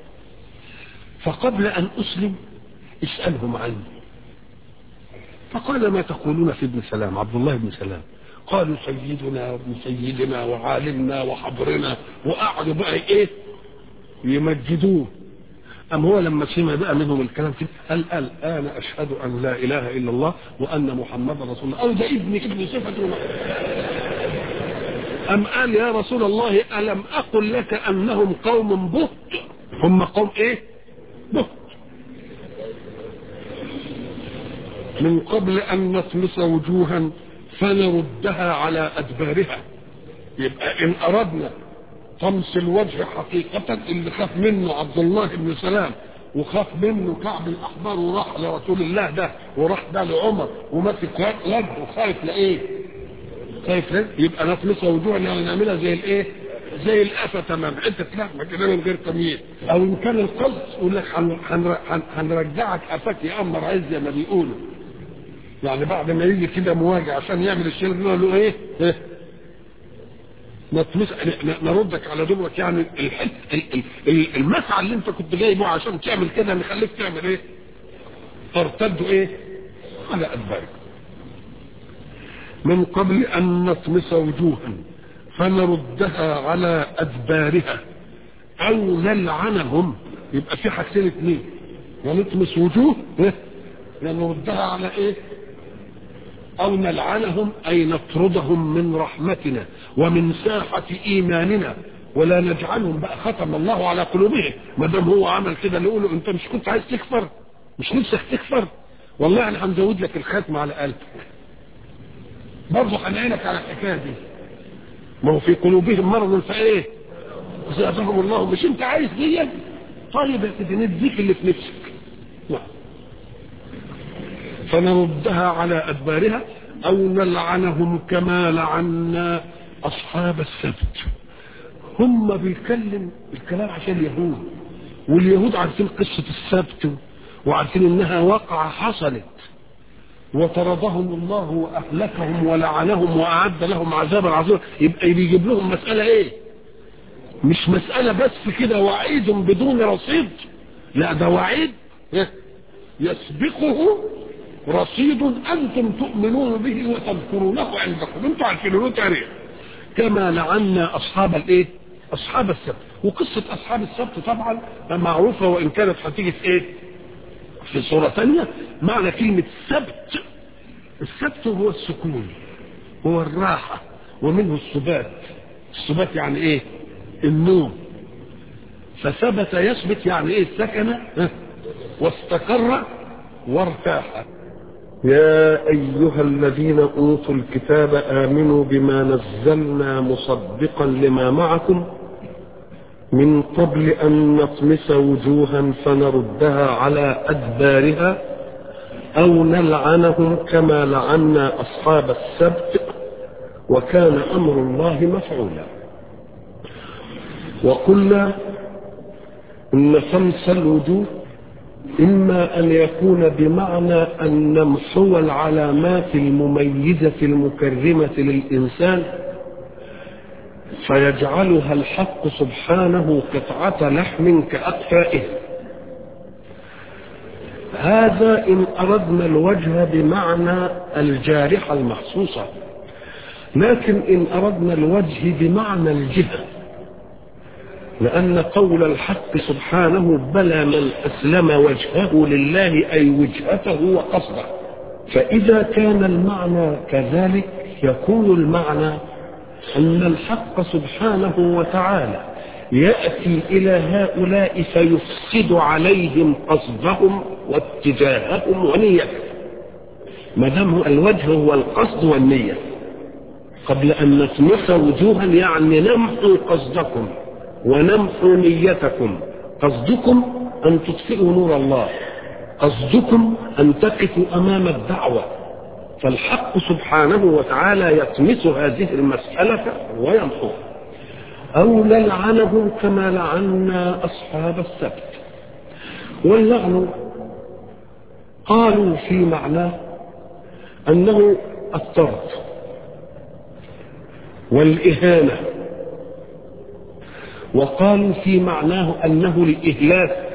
فقبل ان اسلم اسألهم عني فقال ما تقولون في ابن سلام عبد الله بن سلام قالوا سيدنا وابن سيدنا وعالمنا وحبرنا وقعدوا بقى ايه يمجدوه أم هو لما سمع بقى منهم الكلام كده قال قال أنا أشهد أن لا إله إلا الله وأن محمد رسول الله أو ده ابني ابن صفة أم قال يا رسول الله ألم أقل لك أنهم قوم بهت هم قوم إيه بهت من قبل أن نطمس وجوها فنردها على أدبارها يبقى إن أردنا طمس الوجه حقيقة اللي خاف منه عبد الله بن سلام وخاف منه كعب الأحبار وراح لرسول الله ده وراح ده لعمر ومسك يد وخايف لإيه؟ خايف ليه؟ يبقى نطمس وجوهنا يعني نعملها زي الإيه؟ زي القفا تمام حته لحمه كده من غير تمييز او ان كان القصد يقول لك هنرجعك قفاك يامر عز زي ما بيقولوا يعني بعد ما يجي كده مواجع عشان يعمل الشيء ده له ايه؟ ايه؟ نطمس نردك على دبرك يعني الحت المسعى اللي انت كنت جايبه عشان تعمل كده نخليك تعمل ايه؟ ترتد ايه؟ على ادبارك من قبل ان نطمس وجوها فنردها على ادبارها او نلعنهم يبقى في حاجتين اثنين ونطمس وجوه لنردها على ايه او نلعنهم اي نطردهم من رحمتنا ومن ساحة ايماننا ولا نجعلهم بقى ختم الله على قلوبهم ما دام هو عمل كده اللي يقولوا انت مش كنت عايز تكفر مش نفسك تكفر والله انا هنزود لك الختم على قلبك برضه هنعينك على الحكايه دي ما هو في قلوبهم مرض فايه زادهم الله مش انت عايز دي طيب يا سيدي نديك اللي في نفسك نعم فنردها على ادبارها او نلعنهم كما لعنا اصحاب السبت هم بيتكلم الكلام عشان اليهود واليهود عارفين قصة السبت وعارفين انها واقعة حصلت وطردهم الله واهلكهم ولعنهم واعد لهم عذابا عظيما يبقى بيجيب لهم مسألة ايه مش مسألة بس كده وعيد بدون رصيد لا ده وعيد يسبقه رصيد انتم تؤمنون به وتذكرونه عندكم انتم عارفين له تاريخ كما لعنا اصحاب الايه اصحاب السبت وقصة اصحاب السبت طبعا معروفة وان كانت هتيجي في ايه في صورة ثانية معنى كلمة سبت السبت هو السكون هو الراحة ومنه السبات السبات يعني ايه النوم فثبت يثبت يعني ايه سكن واستقر وارتاح يا أيها الذين أوتوا الكتاب آمنوا بما نزلنا مصدقا لما معكم من قبل أن نطمس وجوها فنردها على أدبارها أو نلعنهم كما لعنا أصحاب السبت وكان أمر الله مفعولا وقلنا إن خمس الوجوه إما أن يكون بمعنى أن نمحو العلامات المميزة المكرمة للإنسان فيجعلها الحق سبحانه قطعة لحم كأقفائه هذا إن أردنا الوجه بمعنى الجارحة المحسوسة لكن إن أردنا الوجه بمعنى الجهة لأن قول الحق سبحانه بلى من أسلم وجهه لله أي وجهته وقصده فإذا كان المعنى كذلك يكون المعنى أن الحق سبحانه وتعالى يأتي إلى هؤلاء فيفسد عليهم قصدهم واتجاههم ونيتهم ما دام الوجه هو القصد والنية قبل أن نطمس وجوها يعني نمحو قصدكم ونمحو نيتكم قصدكم أن تطفئوا نور الله قصدكم أن تقفوا أمام الدعوة فالحق سبحانه وتعالى يطمس هذه المسألة ويمحوها أو نلعنهم كما لعنا أصحاب السبت واللعن قالوا في معناه أنه الطرد والإهانة وقالوا في معناه أنه الإهلاك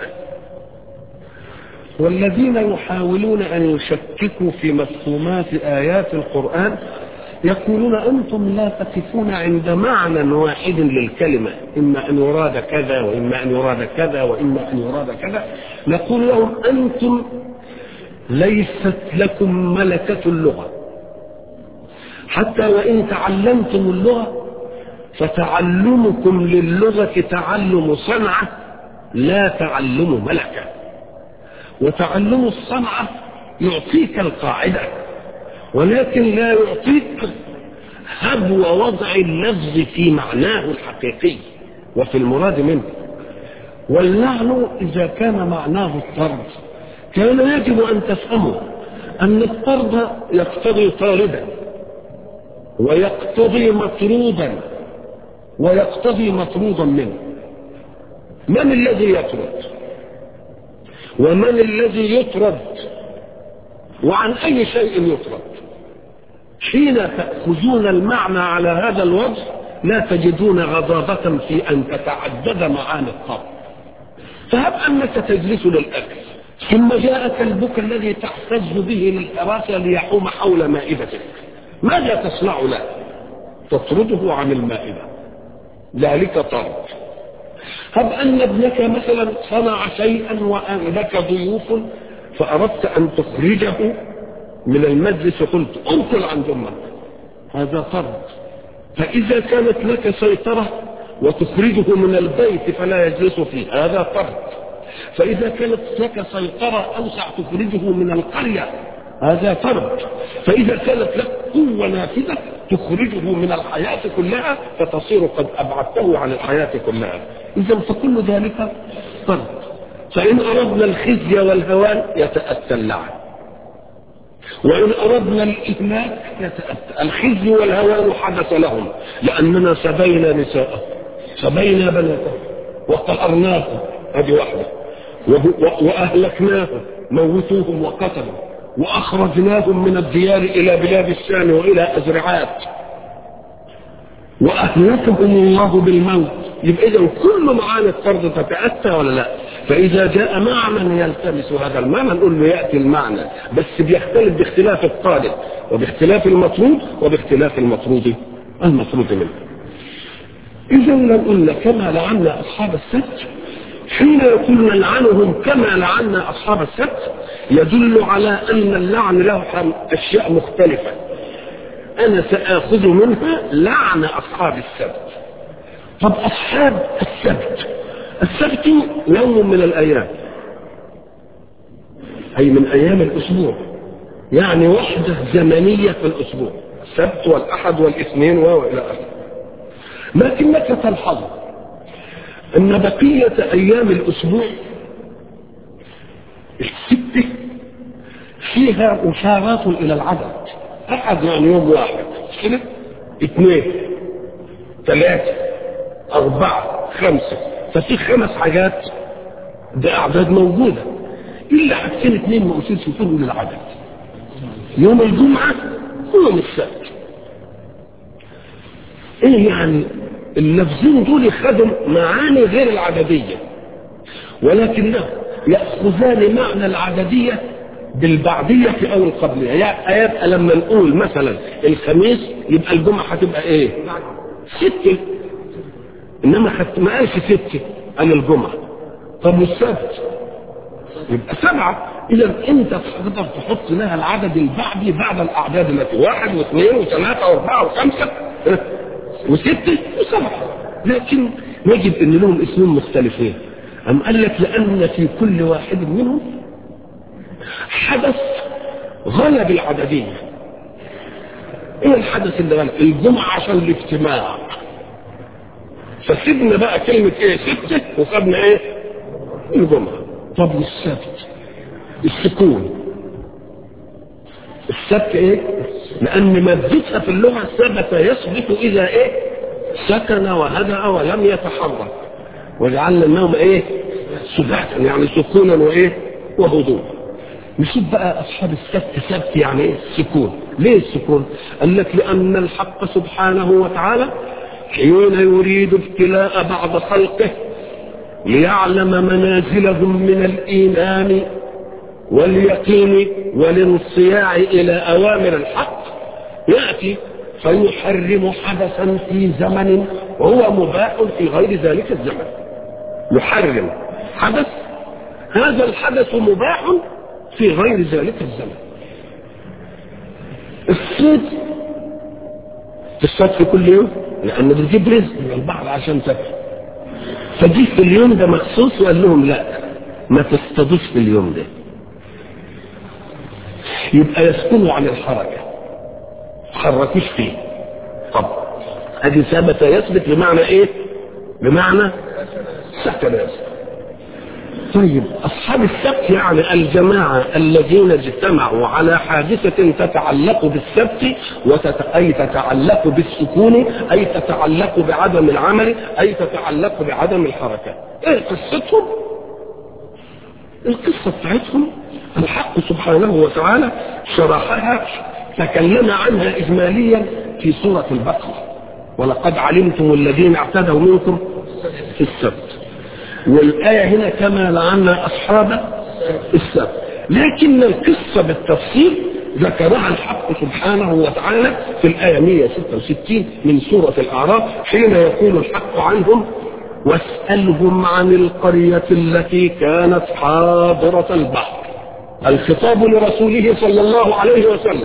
والذين يحاولون أن يشككوا في مفهومات آيات القرآن يقولون أنتم لا تقفون عند معنى واحد للكلمة إما أن يراد كذا وإما أن يراد كذا وإما أن يراد كذا نقول لهم أنتم ليست لكم ملكة اللغة حتى وإن تعلمتم اللغة فتعلمكم للغة تعلم صنعة لا تعلم ملكة وتعلم الصنعة يعطيك القاعدة ولكن لا يعطيك هبو وضع اللفظ في معناه الحقيقي وفي المراد منه واللعن إذا كان معناه الطرد كان يجب أن تفهموا أن الطرد يقتضي طاردا ويقتضي مطرودا ويقتضي مطرودا منه من الذي يطرد ومن الذي يطرد وعن أي شيء يطرد حين تأخذون المعنى على هذا الوجه لا تجدون غضاضة في أن تتعدد معاني الطرد فهب أنك تجلس للأكل ثم جاء كلبك الذي تحتز به للحراسة ليحوم حول مائدتك ماذا تصنع له تطرده عن المائدة ذلك طرد هب أن ابنك مثلا صنع شيئا ولك ضيوف فأردت أن تخرجه من المجلس وقلت انقل عن أمك هذا فرض فإذا كانت لك سيطرة وتخرجه من البيت فلا يجلس فيه هذا فرض فإذا كانت لك سيطرة أوسع تخرجه من القرية هذا فرض فإذا كانت لك قوة نافذة تخرجه من الحياة كلها فتصير قد أبعدته عن الحياة كلها إذا فكل ذلك فرض فإن أردنا الخزي والهوان يتأتى اللعن وإن أردنا الإهلاك يتأتى الخزي والهوان حدث لهم لأننا سبينا نساءهم سبينا بناتهم وقهرناهم هذه واحدة وأهلكناهم موتوهم وقتلوا وأخرجناهم من الديار إلى بلاد الشام وإلى أزرعات وأهلكهم الله بالموت يبقى إذا كل معاني الفرض تتأتى ولا لا فإذا جاء معنى يلتمس هذا المعنى نقول له يأتي المعنى بس بيختلف باختلاف الطالب وباختلاف المطلوب وباختلاف المطرود المطرود منه إذا لو قلنا كما لعنا أصحاب السبت حين يقول نلعنهم كما لعنا أصحاب السبت يدل على أن اللعن له أشياء مختلفة أنا سآخذ منها لعن أصحاب السبت طب أصحاب السبت السبت يوم من الأيام أي من أيام الأسبوع يعني وحدة زمنية في الأسبوع السبت والأحد والاثنين وإلى آخره لكنك تلحظ أن بقية أيام الأسبوع الستة فيها إشارات إلى العدد أحد يعني يوم واحد كده اثنين ثلاثة أربعة خمسة ففي خمس حاجات ده أعداد موجودة إلا حاجتين اثنين ما أصيرش يكونوا للعدد يوم الجمعة ويوم السبت إيه يعني اللفظين دول خدوا معاني غير العددية ولكنهم يأخذان معنى العددية بالبعدية أو القبلية يعني يبقى لما نقول مثلا الخميس يبقى الجمعة هتبقى ايه ستة انما خدت ما قالش ستة قال الجمعة طب والسبت يبقى سبعة اذا انت تقدر تحط لها العدد البعدي بعد الاعداد التي واحد واثنين وثلاثة واربعة وخمسة وستة وسبعة لكن نجد ان لهم اسمين مختلفين أم قال لك لأن في كل واحد منهم حدث غلب العددية ايه الحدث اللي غلب الجمعة عشان الاجتماع فسيبنا بقى كلمة ايه ستة وخدنا ايه الجمعة طب والسبت السكون السبت ايه لان مادتها في اللغة ثبت يثبت اذا ايه سكن وهدأ ولم يتحرك وجعلنا النوم ايه سباتا يعني سكونا وايه وهدوء نشوف بقى اصحاب السبت سبت يعني ايه السكون ليه السكون قال لك لان الحق سبحانه وتعالى حين يريد ابتلاء بعض خلقه ليعلم منازلهم من الايمان واليقين والانصياع الى اوامر الحق ياتي فيحرم حدثا في زمن وهو مباح في غير ذلك الزمن يحرم حدث هذا الحدث مباح في غير ذلك الزمن الصيد تصطاد في كل يوم لان بتجيب رزق من البحر عشان تاكل فجي في اليوم ده مخصوص وقال لهم لا ما تصطادوش في اليوم ده يبقى يسكنوا عن الحركه تحركوش فيه طب ادي ثبت يثبت بمعنى ايه بمعنى سكن يثبت طيب أصحاب السبت يعني الجماعة الذين اجتمعوا على حادثة تتعلق بالسبت وتت... أي تتعلق بالسكون أي تتعلق بعدم العمل أي تتعلق بعدم الحركة إيه قصتهم؟ القصة بتاعتهم الحق سبحانه وتعالى شرحها تكلم عنها إجماليا في سورة البقرة ولقد علمتم الذين اعتدوا منكم في السبت والآية هنا كما لعنا أصحاب السبت لكن القصة بالتفصيل ذكرها الحق سبحانه وتعالى في الآية 166 من سورة الأعراف حين يقول الحق عنهم واسألهم عن القرية التي كانت حاضرة البحر الخطاب لرسوله صلى الله عليه وسلم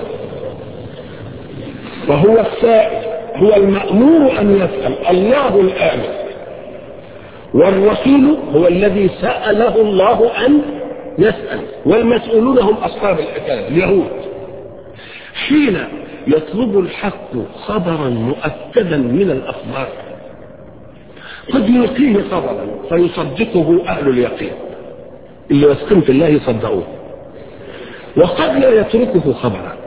وهو السائل هو المأمور أن يسأل الله الآمر والرسول هو الذي سأله الله أن يسأل والمسؤولون هم أصحاب الحكاية اليهود حين يطلب الحق خبرا مؤكدا من الأخبار قد يلقيه خبرا فيصدقه أهل اليقين اللي يسكن في الله يصدقوه وقد لا يتركه خبرا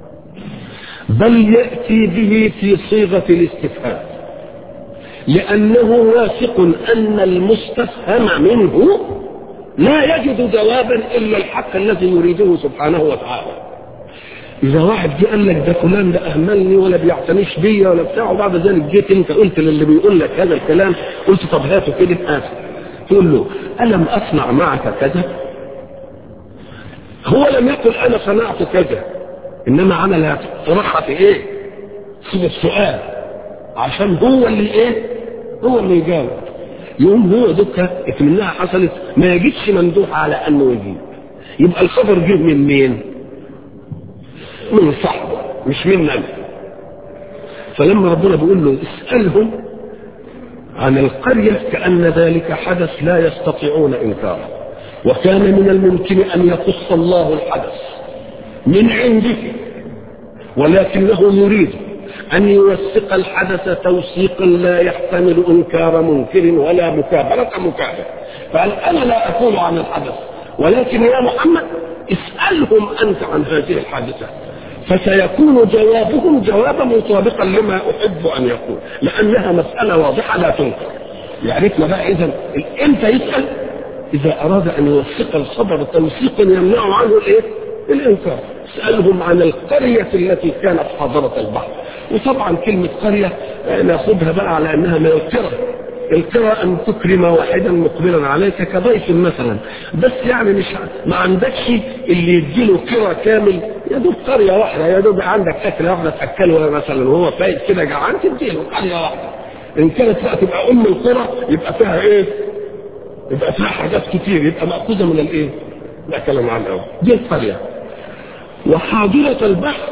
بل يأتي به في صيغة الاستفهام لأنه واثق أن المستفهم منه لا يجد جوابا إلا الحق الذي يريده سبحانه وتعالى إذا واحد جه قال لك ده فلان ده أهملني ولا بيعتنيش بيا ولا بتاع وبعد ذلك جيت أنت قلت للي بيقول لك هذا الكلام قلت طب هاته كده هاته تقول له ألم أصنع معك كذا؟ هو لم يقل أنا صنعت كذا إنما عمل طرحها في إيه؟ في السؤال عشان هو اللي إيه؟ هو اللي يجاوب يقوم هو دكة منها حصلت ما يجدش مندوح على أنه يجيب يبقى الخبر جه من مين؟ من صاحبه مش مننا فلما ربنا بيقول له اسألهم عن القرية كأن ذلك حدث لا يستطيعون إنكاره وكان من الممكن أن يقص الله الحدث من عنده ولكنه يريد أن يوثق الحدث توثيقا لا يحتمل إنكار منكر ولا مكابرة مكابر فقال أنا لا أقول عن الحدث ولكن يا محمد اسألهم أنت عن هذه الحادثة فسيكون جوابهم جوابا مطابقا لما أحب أن يكون لأنها مسألة واضحة لا تنكر يعرفنا بقى إذا إمتى يسأل إذا أراد أن يوثق الخبر توثيقا يمنع عنه الإيه؟ الإنكار اسألهم عن القرية التي كانت حاضرة البحر وطبعا كلمة قرية ناخذها بقى على أنها من القرى القرى أن تكرم واحدا مقبلا عليك كضيف مثلا بس يعني مش ما عندكش اللي يديله قرى كامل يا دوب قرية واحدة يا دوب عندك أكلة واحدة تأكله مثلا وهو فايت كده جعان تديله قرية واحدة إن كانت بقى تبقى أم القرى يبقى فيها إيه؟ يبقى فيها حاجات كتير يبقى مأخوذة من الإيه؟ لا كلام عن الأول دي القرية وحاضرة البحر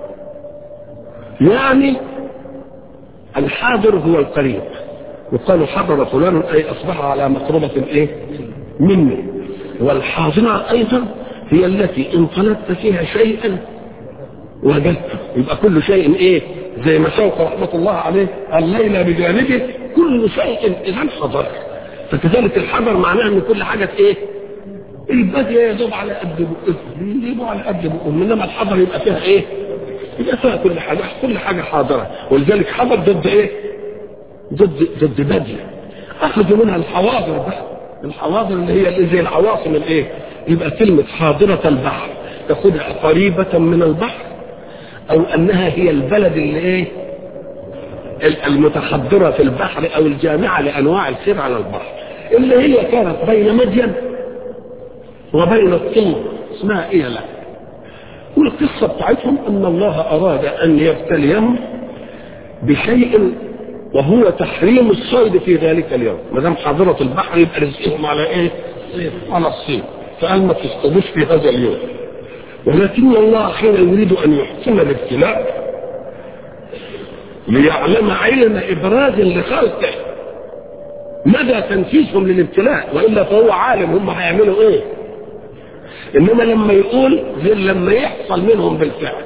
يعني الحاضر هو القريب يقال حضر فلان اي اصبح على مقربة ايه مني والحاضرة ايضا هي التي ان طلبت فيها شيئا وجدته يبقى كل شيء ايه زي ما شوق رحمة الله عليه الليلة بجانبه كل شيء اذا حضر فكذلك الحضر معناه ان كل حاجة ايه البادية يدوب على قد بقهم يجيبوا على قد بقهم انما الحضر يبقى فيها ايه يبقى فيها كل حاجة كل حاجة حاضرة ولذلك حضر ضد ايه ضد ضد بدية اخذوا منها الحواضر بقى الحواضر اللي هي اللي زي العواصم الايه يبقى كلمة حاضرة البحر تاخدها قريبة من البحر او انها هي البلد اللي ايه المتحضرة في البحر او الجامعة لانواع السير على البحر اللي هي كانت بين مدين وبين الطور اسمها ايه لا والقصة بتاعتهم ان الله اراد ان يبتليهم بشيء وهو تحريم الصيد في ذلك اليوم ما دام حاضرة البحر يبقى رزقهم على ايه؟ على الصيد فقال ما تصطادوش في هذا اليوم ولكن الله حين يريد ان يحسن الابتلاء ليعلم علم ابراز لخلقه مدى تنفيذهم للابتلاء والا فهو عالم هم هيعملوا ايه انما لما يقول غير لما يحصل منهم بالفعل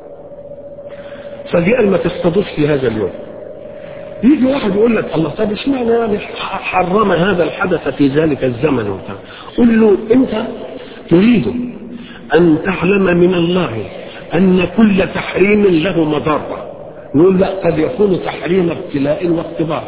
فدي قال ما تصطادوش في هذا اليوم يجي واحد يقول لك الله طب اشمعنى يعني حرم هذا الحدث في ذلك الزمن وبتاع قل له انت تريد ان تعلم من الله ان كل تحريم له مضره نقول لا قد يكون تحريم ابتلاء واختبار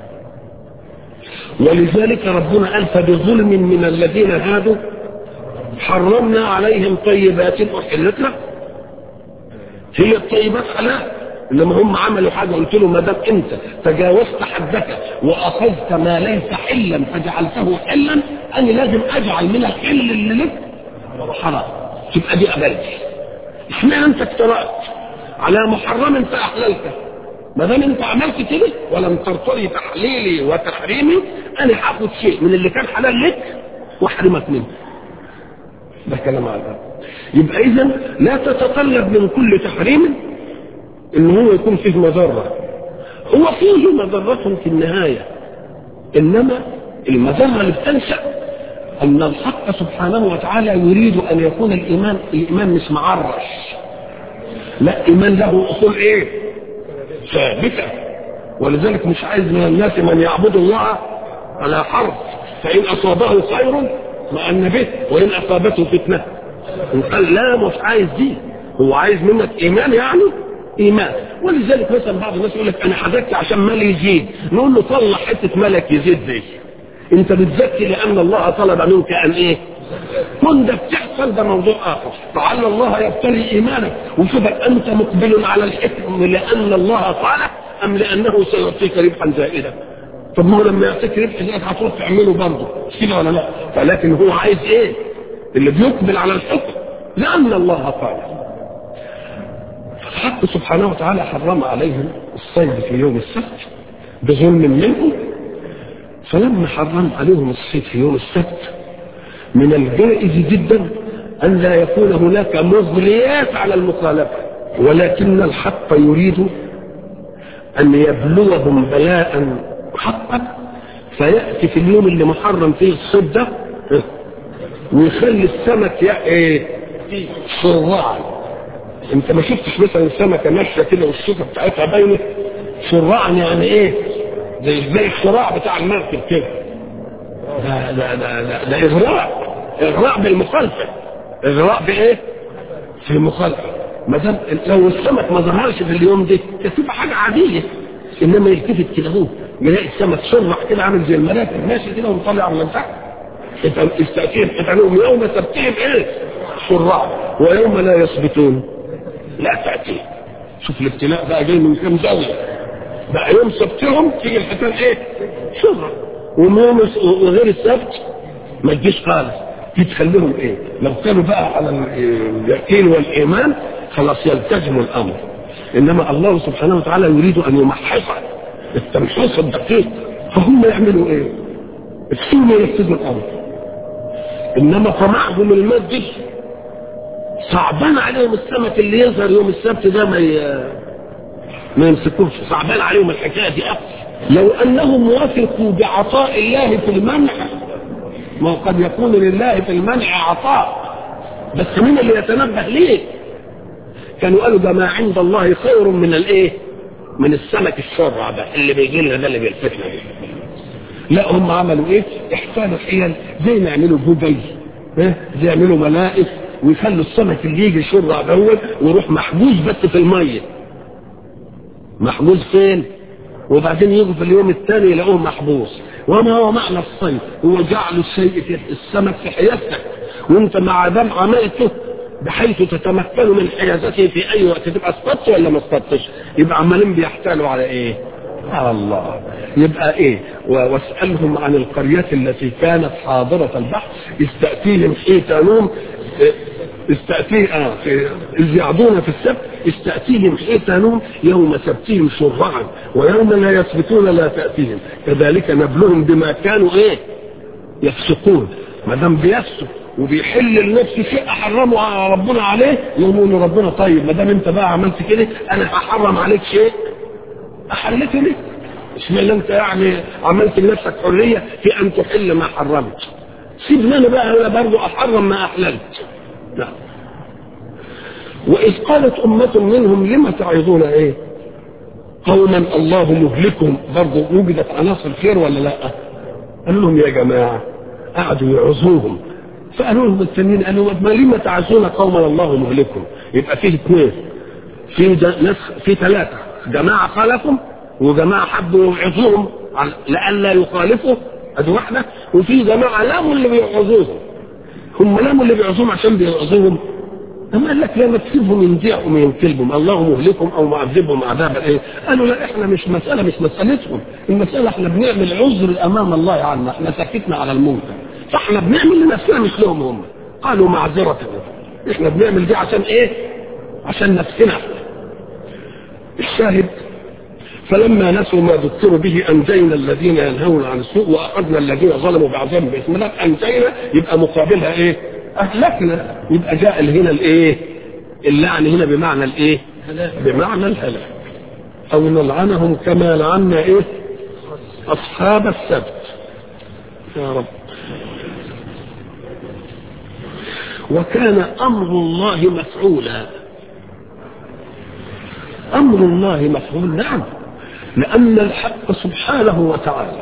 ولذلك ربنا قال فبظلم من الذين هادوا حرمنا عليهم طيبات احلت لهم هي الطيبات حلال انما هم عملوا حاجه قلت له ما دام انت تجاوزت حدك واخذت ما ليس حلا فجعلته حلا انا لازم اجعل من الحل اللي لك حرام تبقى دي قبلتي اشمعنى انت اقترأت على محرم فاحللته ما دام انت عملت كده ولم ترتضي تحليلي وتحريمي انا هاخد شيء من اللي كان حلال لك واحرمك منه ده كلام على الأرض يبقى إذا لا تتطلب من كل تحريم إن هو يكون فيه مضرة هو فيه مضرة في النهاية إنما المضرة اللي بتنشأ أن الحق سبحانه وتعالى يريد أن يكون الإيمان الإيمان مش معرش لا إيمان له أصول إيه؟ ثابتة ولذلك مش عايز من الناس من يعبد الله على حرف فإن أصابه خير مأن به وإن أصابته فتنة قال لا مش عايز دي هو عايز منك إيمان يعني إيمان ولذلك مثلا بعض الناس يقول لك أنا حدثت عشان مالي يزيد نقول له طلع حتة ملك يزيد دي أنت بتزكي لأن الله طلب منك أن إيه كن ده بتحصل ده موضوع آخر لعل الله يبتلي إيمانك وشوفك أنت مقبل على الحكم لأن الله قال أم لأنه سيعطيك ربحا زائدا طب ما هو لما يعطيك ربح زائد هتروح تعمله برضه مش كده ولا لا فلكن هو عايز ايه اللي بيقبل على الحكم لأن الله قال الحق سبحانه وتعالى حرم عليهم الصيد في يوم السبت بظلم منهم فلما حرم عليهم الصيد في يوم السبت من الجائز جدا أن لا يكون هناك مغريات على المخالفة ولكن الحق يريد أن يبلوهم بلاء حقا فيأتي في اليوم اللي محرم فيه الصيد ده ويخلي السمك يا ايه شراعا انت ما شفتش مثلا السمكه ماشيه كده والشوكه بتاعتها باينه شراعا يعني ايه زي زي الشراع بتاع المركب كده ده ده ده ده, ده اغراء اغراء بالمخالفه اغراء بايه في المخالفه ما دام لو السمك ما ظهرش في اليوم ده كانت تبقى حاجه عاديه انما يلتفت كده اهو يلاقي السمك شرع كده عامل زي المراكب ماشي كده ومطلع من تحت استأتيهم حتنهم يوم سبتهم ايه شرع ويوم لا يثبتون لا تأتي شوف الابتلاء بقى جاي من كام زاوية بقى يوم سبتهم تيجي الحيتان ايه شرع ويوم وغير السبت ما تجيش خالص تخليهم ايه لو كانوا بقى على اليقين والايمان خلاص يلتزموا الامر انما الله سبحانه وتعالى يريد ان يمحص التمحيص الدقيق فهم يعملوا ايه السنة ينفذوا الامر انما طمعهم المادي صعبان عليهم السمك اللي يظهر يوم السبت ده ما ي... ما يمسكوش صعبان عليهم الحكايه دي اكثر لو انهم وثقوا بعطاء الله في المنع ما قد يكون لله في المنع عطاء بس مين اللي يتنبه ليه كانوا قالوا ده ما عند الله خير من الايه من السمك الشرع ده اللي بيجي لنا ده اللي بيلفتنا ده لا هم عملوا ايه احسنوا حيل زي ما يعملوا جبل ها زي يعملوا ملائك ويخلوا السمك اللي يجي يشرع دوت ويروح محجوز بس في الميه محجوز فين وبعدين يجوا في اليوم الثاني يلاقوه محبوس وما هو معنى الصيد هو جعل الشيء في السمك في حيازتك وانت مع دم عملته بحيث تتمكن من حيازته في اي وقت تبقى اصطدت ولا ما اصطدتش يبقى عمالين بيحتالوا على ايه على الله يبقى ايه واسألهم عن القرية التي كانت حاضرة البحر استأتيهم حيتانهم استأتيه آه إذ يعضون في السبت استأتيهم حيتانهم يوم سبتهم شرعا ويوم لا يثبتون لا تأتيهم كذلك نبلهم بما كانوا ايه يفسقون ما دام بيفسق وبيحل لنفسه شيء حرمه ربنا عليه يقولوا ربنا طيب ما دام انت بقى عملت كده انا هحرم عليك شيء احلته ليه اشمعنى انت يعني عملت لنفسك حريه في ان تحل ما حرمت سيبني انا بقى انا برضه احرم ما احللت لا واذ قالت امه منهم لم تعظون ايه قوما الله مهلكهم برضه وجدت عناصر خير ولا لا قالوا لهم يا جماعه قعدوا يعظوهم فقالوا لهم التانيين قالوا ما لم تعزون قوما الله مهلكهم يبقى فيه اثنين في ناس في ثلاثه جماعة خالفهم وجماعة حبوا يوعظوهم لئلا يخالفوا ادي واحدة وفي جماعة لاموا اللي بيوعظوهم هم لاموا اللي بيوعظوهم عشان بيوعظوهم أما قال لك لما تسيبهم ينزعهم ينكلبهم الله مهلكهم او معذبهم عذابا ايه قالوا لا احنا مش مسألة مش مسألتهم المسألة احنا بنعمل عذر امام الله عنا احنا سكتنا على المنكر فاحنا بنعمل لنفسنا مثلهم هم قالوا معذرة احنا بنعمل دي عشان ايه عشان نفسنا الشاهد فلما نسوا ما ذكروا به انجينا الذين ينهون عن السوء واخذنا الذين ظلموا بعذاب باسم الله انجينا يبقى مقابلها ايه؟ اهلكنا يبقى جاء هنا الايه اللعن هنا بمعنى الايه بمعنى الهلاك او نلعنهم كما لعنا ايه اصحاب السبت يا رب وكان امر الله مفعولا امر الله مفعول نعم لان الحق سبحانه وتعالى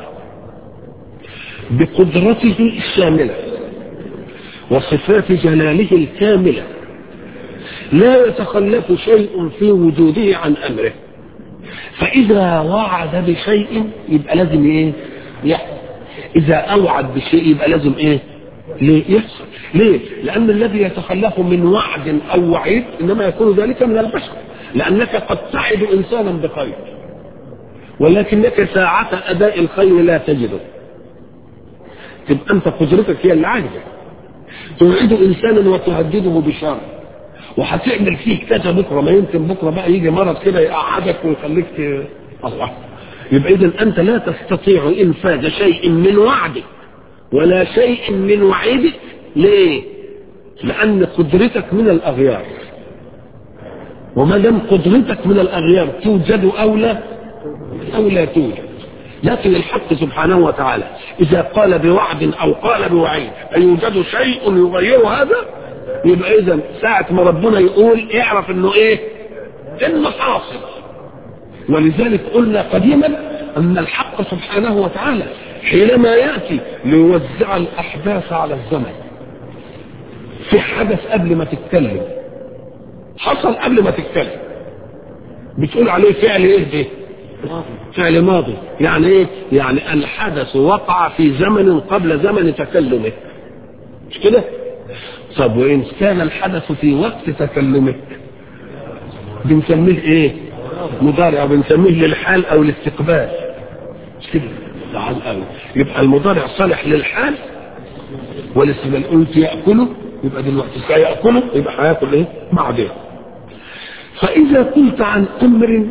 بقدرته الشامله وصفات جلاله الكامله لا يتخلف شيء في وجوده عن امره فاذا وعد بشيء يبقى لازم ايه يحصل اذا اوعد بشيء يبقى لازم ايه ليه يحصل ليه لان الذي يتخلف من وعد او وعيد انما يكون ذلك من البشر لانك قد تعد انسانا بخير ولكنك ساعة اداء الخير لا تجده تبقى انت قدرتك هي اللي عاجزه توعد انسانا وتهدده بشر وهتعمل فيه كذا بكره ما يمكن بكره بقى يجي مرض كده يقعدك ويخليك ت... الله يبقى اذا انت لا تستطيع انفاذ شيء من وعدك ولا شيء من وعيدك ليه؟ لان قدرتك من الاغيار وما دام قدرتك من الاغيار توجد او لا او لا توجد لكن الحق سبحانه وتعالى اذا قال بوعد او قال بوعيد ايوجد شيء يغير هذا يبقى اذا ساعة ما ربنا يقول اعرف انه ايه انه حاصل ولذلك قلنا قديما ان الحق سبحانه وتعالى حينما ياتي ليوزع الاحداث على الزمن في حدث قبل ما تتكلم حصل قبل ما تتكلم بتقول عليه فعل ايه ده فعل ماضي يعني ايه يعني الحدث وقع في زمن قبل زمن تكلمه مش كده طب وإن كان الحدث في وقت تكلمك بنسميه إيه؟ مضارع بنسميه للحال أو الاستقبال مش كده تعال قوي يبقى المضارع صالح للحال والاستقبال قلت يأكله يبقى دلوقتي سيأكله يبقى هياكل إيه؟ بعدين فإذا قلت عن أمر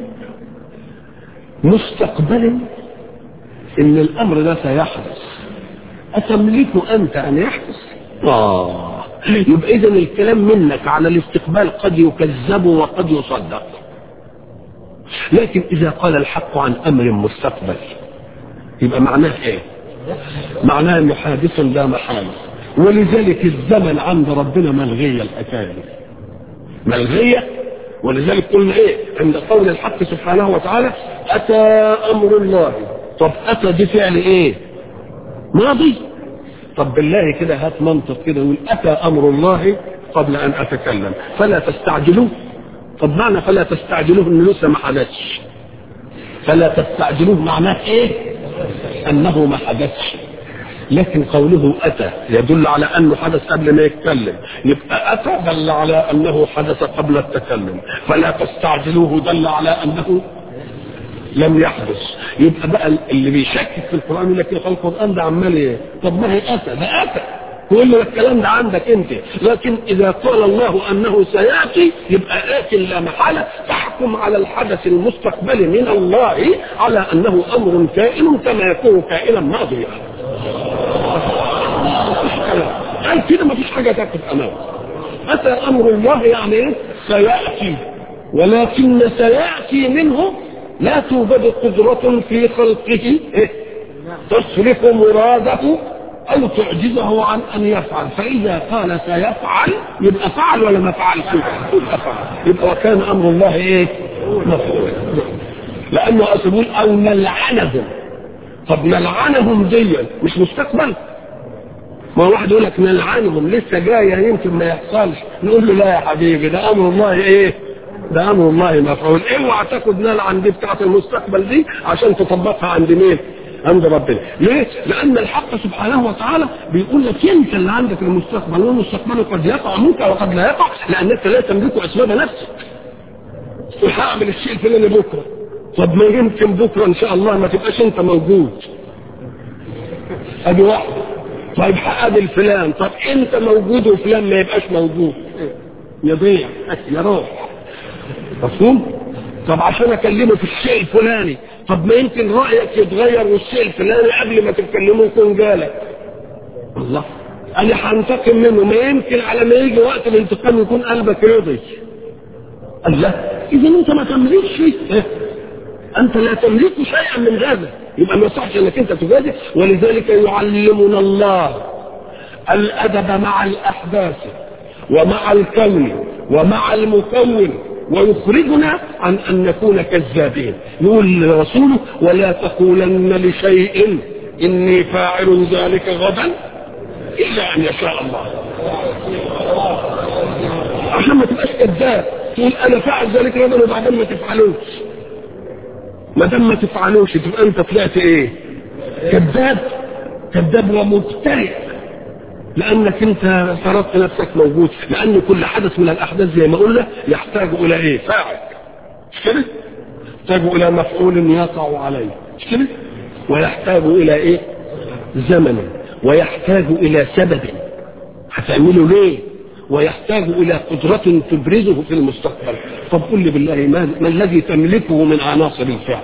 مستقبل إن الأمر ده سيحدث أتملك أنت أن يحدث؟ آه يبقى اذا الكلام منك على الاستقبال قد يكذب وقد يصدق لكن اذا قال الحق عن امر مستقبل يبقى معناه ايه معناه انه حادث لا محاله ولذلك الزمن عند ربنا ملغية الحكاية ملغية ولذلك قلنا ايه عند قول الحق سبحانه وتعالى اتى امر الله طب اتى دي فعل ايه ماضي طب بالله كده هات منطق كده يقول اتى امر الله قبل ان اتكلم فلا تستعجلوه طب معنى فلا تستعجلوه انه لسه ما حدثش فلا تستعجلوه معناه ايه انه ما حدثش لكن قوله اتى يدل على انه حدث قبل ما يتكلم يبقى اتى دل على انه حدث قبل التكلم فلا تستعجلوه دل على انه لم يحدث يبقى بقى اللي بيشكك في القران يقول لك القران ده عمال ايه طب ما هي اتى ده اتى يقول له الكلام ده عندك انت لكن اذا قال الله انه سياتي يبقى ات لا محاله تحكم على الحدث المستقبل من الله على انه امر كائن كما يكون كائنا ماضيا قال كده ما فيش حاجه تقف امامه اتى امر الله يعني ايه سياتي ولكن سياتي منه لا توجد قدرة في خلقه تصرف مراده أو تعجزه عن أن يفعل فإذا قال سيفعل يبقى فعل ولا ما فعلش يبقى فعل يبقى وكان أمر الله إيه مفعول لأنه أسبول أو نلعنهم طب نلعنهم دي مش مستقبل ما واحد يقول لك نلعنهم لسه جايه يمكن ما يحصلش نقول له لا يا حبيبي ده امر الله ايه ده امر الله مفعول اوعى تاخد نلعن دي بتاعت المستقبل دي عشان تطبقها عند مين عند ربنا ليه لان الحق سبحانه وتعالى بيقول لك انت اللي عندك المستقبل والمستقبل قد يقع منك وقد لا يقع لانك لا تملك اسباب نفسك وهعمل الشيء الفلاني بكره طب ما يمكن بكره ان شاء الله ما تبقاش انت موجود ادي واحده طيب هقابل فلان طب انت موجود وفلان ما يبقاش موجود يضيع يروح مفهوم طب عشان اكلمه في الشيء الفلاني طب ما يمكن رايك يتغير والشيء الفلاني قبل ما تتكلمه يكون جالك الله انا هنتقم منه ما يمكن على ما يجي وقت الانتقام يكون قلبك رضي قال لا اذا انت ما تملكش شيء إيه؟ انت لا تملك شيئا من هذا يبقى ما يصحش انك انت تجادل ولذلك يعلمنا الله الادب مع الاحداث ومع الكون ومع المكون ويخرجنا عن ان نكون كذابين يقول لرسوله ولا تقولن لشيء اني فاعل ذلك غدا الا ان يشاء الله عشان ما تبقاش كذاب تقول انا فاعل ذلك غدا وبعدين ما تفعلوش ما دام ما تفعلوش تبقى انت طلعت ايه كذاب كذاب ومبتدئ لانك انت فرضت نفسك موجود لان كل حدث من الاحداث زي ما قلنا يحتاج الى ايه فاعل مش كده يحتاج الى مفعول يقع عليه مش كده ويحتاج الى ايه زمن ويحتاج الى سبب هتعمله ليه ويحتاج الى قدرة تبرزه في المستقبل طب قل لي بالله ما, ما الذي تملكه من عناصر الفعل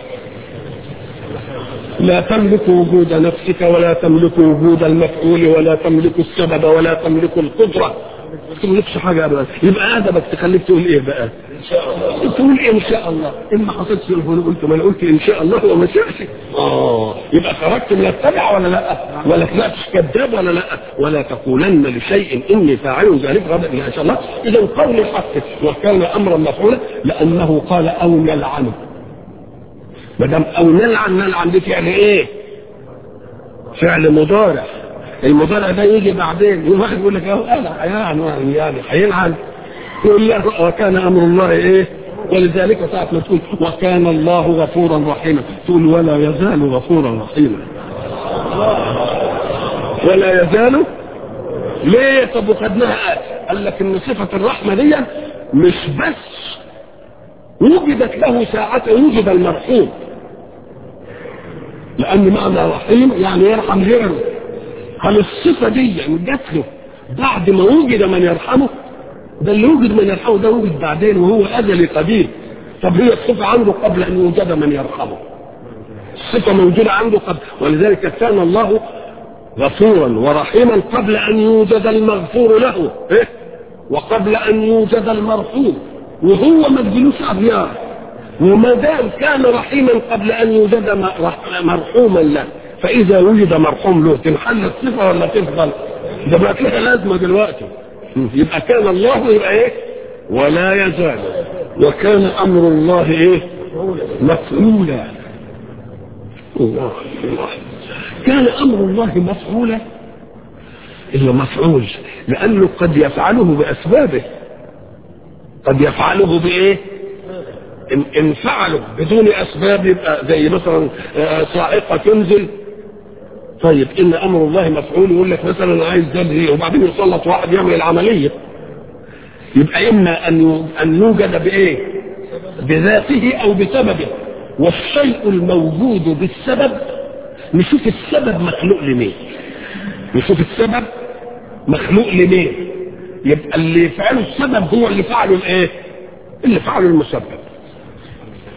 لا تملك وجود نفسك ولا تملك وجود المفعول ولا تملك السبب ولا تملك القدرة ما تملكش حاجة أبدا يبقى أدبك تخليك تقول إيه بقى؟ تقول إن شاء الله إن ما حصلش الفلان قلت ما أنا قلت إن شاء الله وما شاءش آه يبقى خرجت من التبع ولا لا؟ ولا طلعتش كذاب ولا لا؟ ولا تقولن لشيء إني فاعل ذلك غدا إن شاء الله إذا قول الحق وكان أمرا مفعولا لأنه قال أو يلعنه ما دام او نلعن نلعن دي فعل ايه؟ فعل مضارع المضارع ده يجي بعدين واحد يقول لك اهو يعني يعني هيلعن يقول لا وكان امر الله ايه؟ ولذلك ساعة ما تقول وكان الله غفورا رحيما تقول ولا يزال غفورا رحيما ولا يزال ليه طب وخدناها قال لك ان صفة الرحمة دي مش بس وجدت له ساعة وجد المرحوم لأن معنى رحيم يعني يرحم غيره هل الصفة دي جات له بعد ما وجد من يرحمه ده اللي وجد من يرحمه ده وجد بعدين وهو أزلي قديم طب هي الصفة عنده قبل أن يوجد من يرحمه الصفة موجودة عنده قبل ولذلك كان الله غفورا ورحيما قبل أن يوجد المغفور له إيه؟ وقبل أن يوجد المرحوم وهو ما تجيلوش أبيار وما دام كان رحيما قبل أن يوجد مرحوما له فإذا وجد مرحوم له تنحل الصفة ولا تفضل ده بقى لها لازمة دلوقتي يبقى كان الله يبقى إيه ولا يزال وكان أمر الله إيه مفعولا الله الله كان أمر الله مفعولا إلا مفعول لأنه قد يفعله بأسبابه قد يفعله بايه ان, إن فعله بدون اسباب يبقى زي مثلا صاعقه تنزل طيب ان امر الله مفعول يقول لك مثلا انا عايز ده وبعدين يسلط واحد يعمل العمليه يبقى اما ان ان يوجد بايه بذاته او بسببه والشيء الموجود بالسبب نشوف السبب مخلوق لمين نشوف السبب مخلوق لمين يبقى اللي يفعله السبب هو اللي فعله الايه اللي فعله المسبب